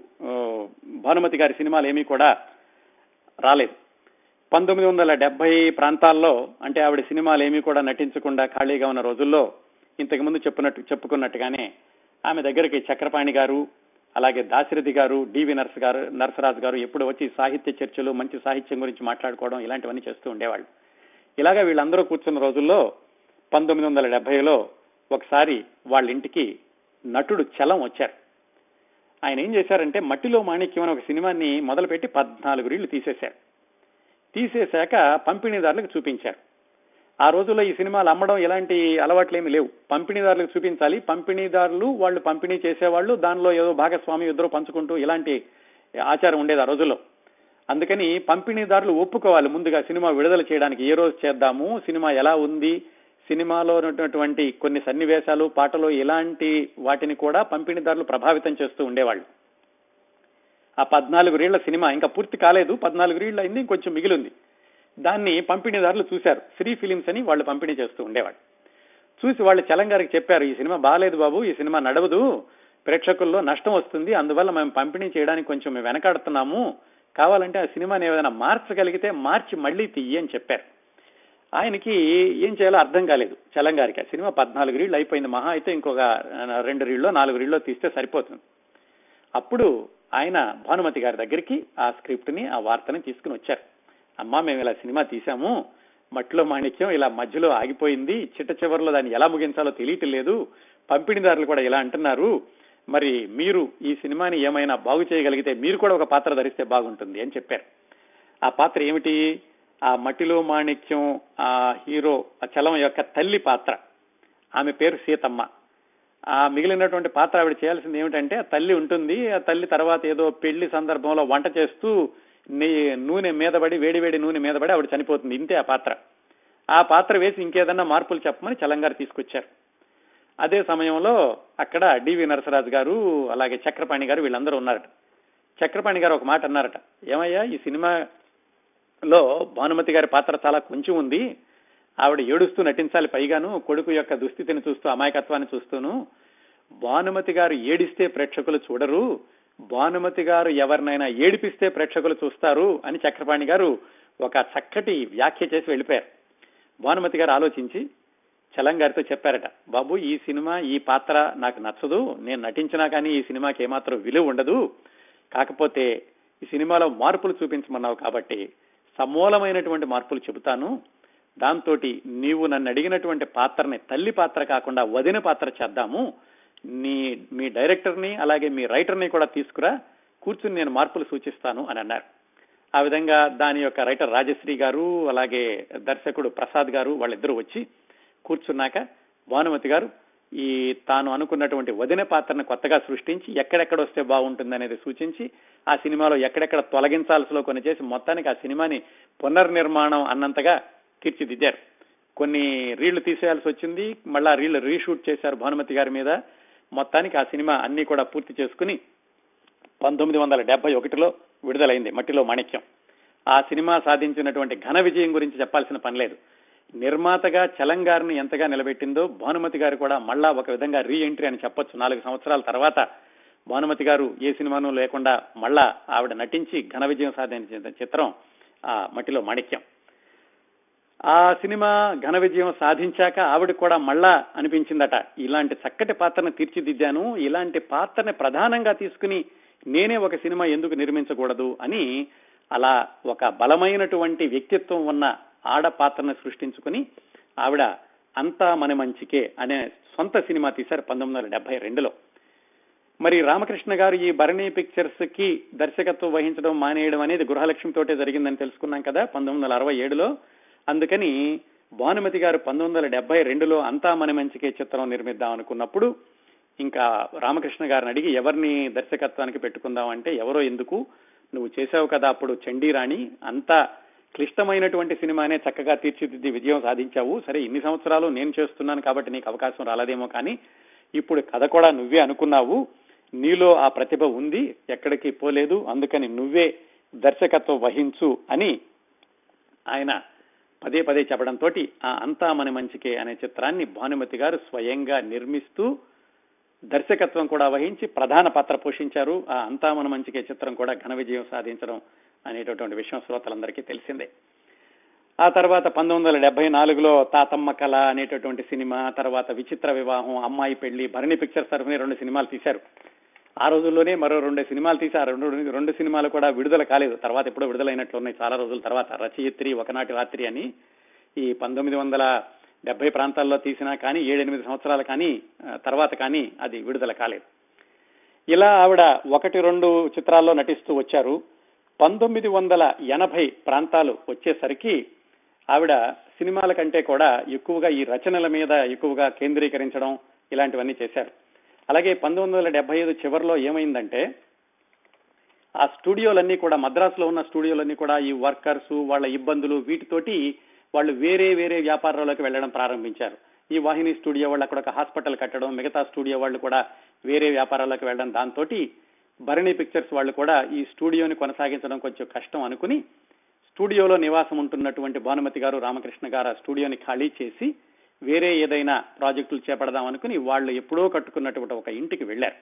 భానుమతి గారి సినిమాలు ఏమీ కూడా రాలేదు పంతొమ్మిది వందల డెబ్బై ప్రాంతాల్లో అంటే ఆవిడ సినిమాలు ఏమీ కూడా నటించకుండా ఖాళీగా ఉన్న రోజుల్లో ఇంతకు ముందు చెప్పినట్టు చెప్పుకున్నట్టుగానే ఆమె దగ్గరికి చక్రపాణి గారు అలాగే దాశరథి గారు డివి నర్స్ గారు నర్సరాజు గారు ఎప్పుడు వచ్చి సాహిత్య చర్చలు మంచి సాహిత్యం గురించి మాట్లాడుకోవడం ఇలాంటివన్నీ చేస్తూ ఉండేవాళ్ళు ఇలాగా వీళ్ళందరూ కూర్చున్న రోజుల్లో పంతొమ్మిది వందల డెబ్బైలో ఒకసారి వాళ్ళ ఇంటికి నటుడు చలం వచ్చారు ఆయన ఏం చేశారంటే మట్టిలో మాణిక్యం అని ఒక సినిమాని మొదలుపెట్టి పద్నాలుగు రీళ్లు తీసేశారు తీసేశాక పంపిణీదారులకు చూపించారు ఆ రోజుల్లో ఈ సినిమాలు అమ్మడం ఎలాంటి అలవాట్లేమి లేవు పంపిణీదారులకు చూపించాలి పంపిణీదారులు వాళ్ళు పంపిణీ చేసేవాళ్ళు దానిలో ఏదో భాగస్వామి ఇద్దరు పంచుకుంటూ ఇలాంటి ఆచారం ఉండేది ఆ రోజుల్లో అందుకని పంపిణీదారులు ఒప్పుకోవాలి ముందుగా సినిమా విడుదల చేయడానికి ఏ రోజు చేద్దాము సినిమా ఎలా ఉంది సినిమాలో ఉన్నటువంటి కొన్ని సన్నివేశాలు పాటలు ఇలాంటి వాటిని కూడా పంపిణీదారులు ప్రభావితం చేస్తూ ఉండేవాళ్ళు ఆ పద్నాలుగు రీళ్ల సినిమా ఇంకా పూర్తి కాలేదు పద్నాలుగు రీళ్లు అయింది ఇంకొంచెం మిగిలింది దాన్ని పంపిణీదారులు చూశారు శ్రీ ఫిలిమ్స్ అని వాళ్ళు పంపిణీ చేస్తూ ఉండేవాళ్ళు చూసి వాళ్ళు చలంగారికి చెప్పారు ఈ సినిమా బాగాలేదు బాబు ఈ సినిమా నడవదు ప్రేక్షకుల్లో నష్టం వస్తుంది అందువల్ల మేము పంపిణీ చేయడానికి కొంచెం మేము వెనకాడుతున్నాము కావాలంటే ఆ సినిమాని ఏదైనా మార్చగలిగితే మార్చి మళ్లీ తీయి అని చెప్పారు ఆయనకి ఏం చేయాలో అర్థం కాలేదు చలం గారికి ఆ సినిమా పద్నాలుగు రీళ్లు అయిపోయింది మహా అయితే ఇంకొక రెండు రీళ్ళో నాలుగు రీళ్ళో తీస్తే సరిపోతుంది అప్పుడు ఆయన భానుమతి గారి దగ్గరికి ఆ స్క్రిప్ట్ ని ఆ వార్తని తీసుకుని వచ్చారు అమ్మా మేము ఇలా సినిమా తీశాము మట్టిలో మాణిక్యం ఇలా మధ్యలో ఆగిపోయింది చిట్ట చివరిలో దాన్ని ఎలా ముగించాలో తెలియటం లేదు పంపిణీదారులు కూడా ఇలా అంటున్నారు మరి మీరు ఈ సినిమాని ఏమైనా బాగు చేయగలిగితే మీరు కూడా ఒక పాత్ర ధరిస్తే బాగుంటుంది అని చెప్పారు ఆ పాత్ర ఏమిటి ఆ మట్టిలో మాణిక్యం ఆ హీరో ఆ చలం యొక్క తల్లి పాత్ర ఆమె పేరు సీతమ్మ ఆ మిగిలినటువంటి పాత్ర ఆవిడ చేయాల్సింది ఏమిటంటే ఆ తల్లి ఉంటుంది ఆ తల్లి తర్వాత ఏదో పెళ్లి సందర్భంలో వంట చేస్తూ నూనె మీదబడి వేడి వేడి నూనె మీదబడి ఆవిడ చనిపోతుంది ఇంతే ఆ పాత్ర ఆ పాత్ర వేసి ఇంకేదన్నా మార్పులు చెప్పమని చలంగారు తీసుకొచ్చారు అదే సమయంలో అక్కడ డివి నరసరాజు గారు అలాగే చక్రపాణి గారు వీళ్ళందరూ ఉన్నారట చక్రపాణి గారు ఒక మాట అన్నారట ఏమయ్యా ఈ సినిమాలో భానుమతి గారి పాత్ర చాలా కొంచెం ఉంది ఆవిడ ఏడుస్తూ నటించాలి పైగాను కొడుకు యొక్క దుస్థితిని చూస్తూ అమాయకత్వాన్ని చూస్తూను భానుమతి గారు ఏడిస్తే ప్రేక్షకులు చూడరు భానుమతి గారు ఎవరినైనా ఏడిపిస్తే ప్రేక్షకులు చూస్తారు అని చక్రపాణి గారు ఒక చక్కటి వ్యాఖ్య చేసి వెళ్ళిపోయారు భానుమతి గారు ఆలోచించి చలం గారితో చెప్పారట బాబు ఈ సినిమా ఈ పాత్ర నాకు నచ్చదు నేను నటించినా కానీ ఈ సినిమాకి ఏమాత్రం విలువ ఉండదు కాకపోతే ఈ సినిమాలో మార్పులు చూపించమన్నావు కాబట్టి సమూలమైనటువంటి మార్పులు చెబుతాను దాంతో నీవు నన్ను అడిగినటువంటి పాత్రని తల్లి పాత్ర కాకుండా వదిన పాత్ర చేద్దాము నీ మీ డైరెక్టర్ని అలాగే మీ రైటర్ని కూడా తీసుకురా కూర్చుని నేను మార్పులు సూచిస్తాను అని అన్నారు ఆ విధంగా దాని యొక్క రైటర్ రాజశ్రీ గారు అలాగే దర్శకుడు ప్రసాద్ గారు వాళ్ళిద్దరూ వచ్చి కూర్చున్నాక భానుమతి గారు ఈ తాను అనుకున్నటువంటి వదిన పాత్రను కొత్తగా సృష్టించి ఎక్కడెక్కడ వస్తే బాగుంటుంది అనేది సూచించి ఆ సినిమాలో ఎక్కడెక్కడ తొలగించాల్సిలో కొన్ని చేసి మొత్తానికి ఆ సినిమాని పునర్నిర్మాణం అన్నంతగా తీర్చిదిద్దారు కొన్ని రీళ్లు తీసేయాల్సి వచ్చింది మళ్ళా రీళ్లు రీషూట్ చేశారు భానుమతి గారి మీద మొత్తానికి ఆ సినిమా అన్ని కూడా పూర్తి చేసుకుని పంతొమ్మిది వందల డెబ్బై ఒకటిలో విడుదలైంది మట్టిలో మాణిక్యం ఆ సినిమా సాధించినటువంటి ఘన విజయం గురించి చెప్పాల్సిన పని లేదు నిర్మాతగా చలంగారిని ఎంతగా నిలబెట్టిందో భానుమతి గారు కూడా మళ్ళా ఒక విధంగా రీ ఎంట్రీ అని చెప్పొచ్చు నాలుగు సంవత్సరాల తర్వాత భానుమతి గారు ఏ సినిమాను లేకుండా మళ్ళా ఆవిడ నటించి ఘన విజయం సాధించిన చిత్రం ఆ మట్టిలో మాణిక్యం ఆ సినిమా ఘన విజయం సాధించాక ఆవిడ కూడా మళ్ళా అనిపించిందట ఇలాంటి చక్కటి పాత్రను తీర్చిదిద్దాను ఇలాంటి పాత్రని ప్రధానంగా తీసుకుని నేనే ఒక సినిమా ఎందుకు నిర్మించకూడదు అని అలా ఒక బలమైనటువంటి వ్యక్తిత్వం ఉన్న ఆడ పాత్రను సృష్టించుకుని ఆవిడ అంతా మన మంచికే అనే సొంత సినిమా తీశారు పంతొమ్మిది వందల డెబ్బై రెండులో మరి రామకృష్ణ గారు ఈ భరణి పిక్చర్స్ కి దర్శకత్వం వహించడం మానేయడం అనేది గృహలక్ష్మి తోటే జరిగిందని తెలుసుకున్నాం కదా పంతొమ్మిది వందల అరవై ఏడులో అందుకని భానుమతి గారు పంతొమ్మిది వందల డెబ్బై రెండులో అంతా మన మంచికే చిత్రం నిర్మిద్దాం అనుకున్నప్పుడు ఇంకా రామకృష్ణ గారిని అడిగి ఎవరిని దర్శకత్వానికి పెట్టుకుందాం అంటే ఎవరో ఎందుకు నువ్వు చేసావు కదా అప్పుడు చండీరాణి అంతా క్లిష్టమైనటువంటి సినిమానే చక్కగా తీర్చిదిద్ది విజయం సాధించావు సరే ఇన్ని సంవత్సరాలు నేను చేస్తున్నాను కాబట్టి నీకు అవకాశం రాలేదేమో కానీ ఇప్పుడు కథ కూడా నువ్వే అనుకున్నావు నీలో ఆ ప్రతిభ ఉంది ఎక్కడికి పోలేదు అందుకని నువ్వే దర్శకత్వం వహించు అని ఆయన పదే పదే చెప్పడంతో ఆ అంతా మన మంచికే అనే చిత్రాన్ని భానుమతి గారు స్వయంగా నిర్మిస్తూ దర్శకత్వం కూడా వహించి ప్రధాన పాత్ర పోషించారు ఆ అంతా మన మంచికే చిత్రం కూడా ఘన విజయం సాధించడం అనేటటువంటి విషయం శ్రోతలందరికీ తెలిసిందే ఆ తర్వాత పంతొమ్మిది వందల డెబ్బై నాలుగులో తాతమ్మ కళ అనేటటువంటి సినిమా తర్వాత విచిత్ర వివాహం అమ్మాయి పెళ్లి భరణి పిక్చర్స్ తరఫున రెండు సినిమాలు తీశారు ఆ రోజుల్లోనే మరో రెండు సినిమాలు తీసి ఆ రెండు రెండు సినిమాలు కూడా విడుదల కాలేదు తర్వాత ఎప్పుడో విడుదలైనట్లు ఉన్నాయి చాలా రోజుల తర్వాత రచయిత్రి ఒకనాటి రాత్రి అని ఈ పంతొమ్మిది వందల డెబ్బై ప్రాంతాల్లో తీసినా కానీ ఏడెనిమిది సంవత్సరాలు కానీ తర్వాత కానీ అది విడుదల కాలేదు ఇలా ఆవిడ ఒకటి రెండు చిత్రాల్లో నటిస్తూ వచ్చారు పంతొమ్మిది వందల ఎనభై ప్రాంతాలు వచ్చేసరికి ఆవిడ సినిమాల కంటే కూడా ఎక్కువగా ఈ రచనల మీద ఎక్కువగా కేంద్రీకరించడం ఇలాంటివన్నీ చేశారు అలాగే పంతొమ్మిది వందల డెబ్బై ఐదు చివరిలో ఏమైందంటే ఆ స్టూడియోలన్నీ కూడా మద్రాసులో ఉన్న స్టూడియోలన్నీ కూడా ఈ వర్కర్స్ వాళ్ళ ఇబ్బందులు వీటితోటి వాళ్ళు వేరే వేరే వ్యాపారాల్లోకి వెళ్ళడం ప్రారంభించారు ఈ వాహిని స్టూడియో వాళ్ళు అక్కడ ఒక హాస్పిటల్ కట్టడం మిగతా స్టూడియో వాళ్ళు కూడా వేరే వ్యాపారాలకు వెళ్ళడం దాంతో భరణి పిక్చర్స్ వాళ్ళు కూడా ఈ స్టూడియోని కొనసాగించడం కొంచెం కష్టం అనుకుని స్టూడియోలో నివాసం ఉంటున్నటువంటి భానుమతి గారు రామకృష్ణ గారు ఆ స్టూడియోని ఖాళీ చేసి వేరే ఏదైనా ప్రాజెక్టులు చేపడదాం అనుకుని వాళ్ళు ఎప్పుడో కట్టుకున్నటువంటి ఒక ఇంటికి వెళ్లారు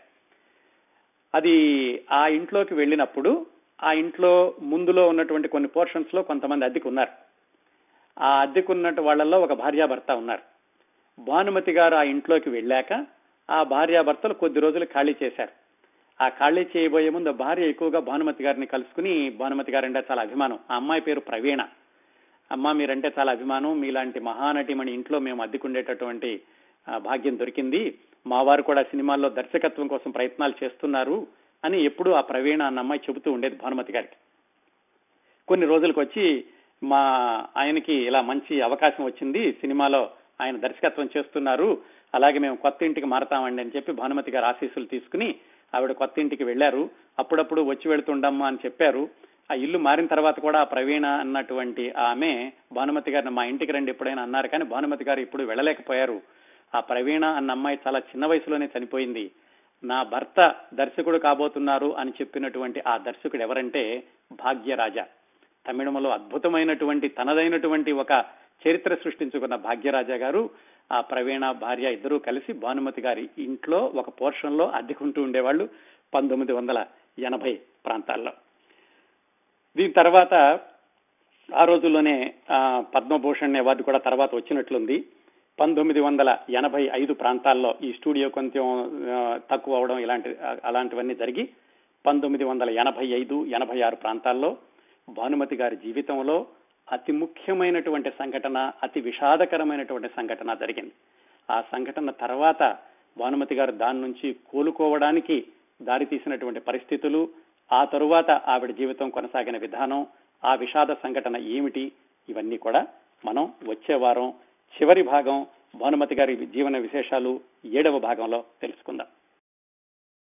అది ఆ ఇంట్లోకి వెళ్ళినప్పుడు ఆ ఇంట్లో ముందులో ఉన్నటువంటి కొన్ని పోర్షన్స్ లో కొంతమంది అద్దెకు ఉన్నారు ఆ అద్దెకున్నట్టు వాళ్ళల్లో ఒక భార్యాభర్త ఉన్నారు భానుమతి గారు ఆ ఇంట్లోకి వెళ్ళాక ఆ భార్యాభర్తలు కొద్ది రోజులు ఖాళీ చేశారు ఆ ఖాళీ చేయబోయే ముందు భార్య ఎక్కువగా భానుమతి గారిని కలుసుకుని భానుమతి గారంటే చాలా అభిమానం ఆ అమ్మాయి పేరు ప్రవీణ అమ్మ మీరంటే చాలా అభిమానం మీలాంటి మహానటిమణి ఇంట్లో మేము అద్దెకుండేటటువంటి భాగ్యం దొరికింది మా వారు కూడా సినిమాల్లో దర్శకత్వం కోసం ప్రయత్నాలు చేస్తున్నారు అని ఎప్పుడు ఆ ప్రవీణ అన్న అమ్మాయి చెబుతూ ఉండేది భానుమతి గారికి కొన్ని రోజులకు వచ్చి మా ఆయనకి ఇలా మంచి అవకాశం వచ్చింది సినిమాలో ఆయన దర్శకత్వం చేస్తున్నారు అలాగే మేము కొత్త ఇంటికి మారతామండి అని చెప్పి భానుమతి గారు ఆశీస్సులు తీసుకుని ఆవిడ కొత్త ఇంటికి వెళ్లారు అప్పుడప్పుడు వచ్చి వెళ్తుండమ్మా అని చెప్పారు ఆ ఇల్లు మారిన తర్వాత కూడా ప్రవీణ అన్నటువంటి ఆమె భానుమతి గారిని మా ఇంటికి రండి ఎప్పుడైనా అన్నారు కానీ భానుమతి గారు ఇప్పుడు వెళ్ళలేకపోయారు ఆ ప్రవీణ అన్న అమ్మాయి చాలా చిన్న వయసులోనే చనిపోయింది నా భర్త దర్శకుడు కాబోతున్నారు అని చెప్పినటువంటి ఆ దర్శకుడు ఎవరంటే భాగ్యరాజ తమిళంలో అద్భుతమైనటువంటి తనదైనటువంటి ఒక చరిత్ర సృష్టించుకున్న భాగ్యరాజ గారు ఆ ప్రవీణ భార్య ఇద్దరూ కలిసి భానుమతి గారి ఇంట్లో ఒక పోర్షన్ లో అద్దెకుంటూ ఉండేవాళ్ళు పంతొమ్మిది వందల ఎనభై ప్రాంతాల్లో దీని తర్వాత ఆ రోజుల్లోనే పద్మభూషణ్ అవార్డు కూడా తర్వాత వచ్చినట్లుంది పంతొమ్మిది వందల ఎనభై ఐదు ప్రాంతాల్లో ఈ స్టూడియో కొంచెం తక్కువ అవడం ఇలాంటి అలాంటివన్నీ జరిగి పంతొమ్మిది వందల ఎనభై ఐదు ఎనభై ఆరు ప్రాంతాల్లో భానుమతి గారి జీవితంలో అతి ముఖ్యమైనటువంటి సంఘటన అతి విషాదకరమైనటువంటి సంఘటన జరిగింది ఆ సంఘటన తర్వాత భానుమతి గారు దాని నుంచి కోలుకోవడానికి దారి తీసినటువంటి పరిస్థితులు ఆ తరువాత ఆవిడ జీవితం కొనసాగిన విధానం ఆ విషాద సంఘటన ఏమిటి ఇవన్నీ కూడా మనం వచ్చే వారం చివరి భాగం భానుమతి గారి జీవన విశేషాలు ఏడవ భాగంలో తెలుసుకుందాం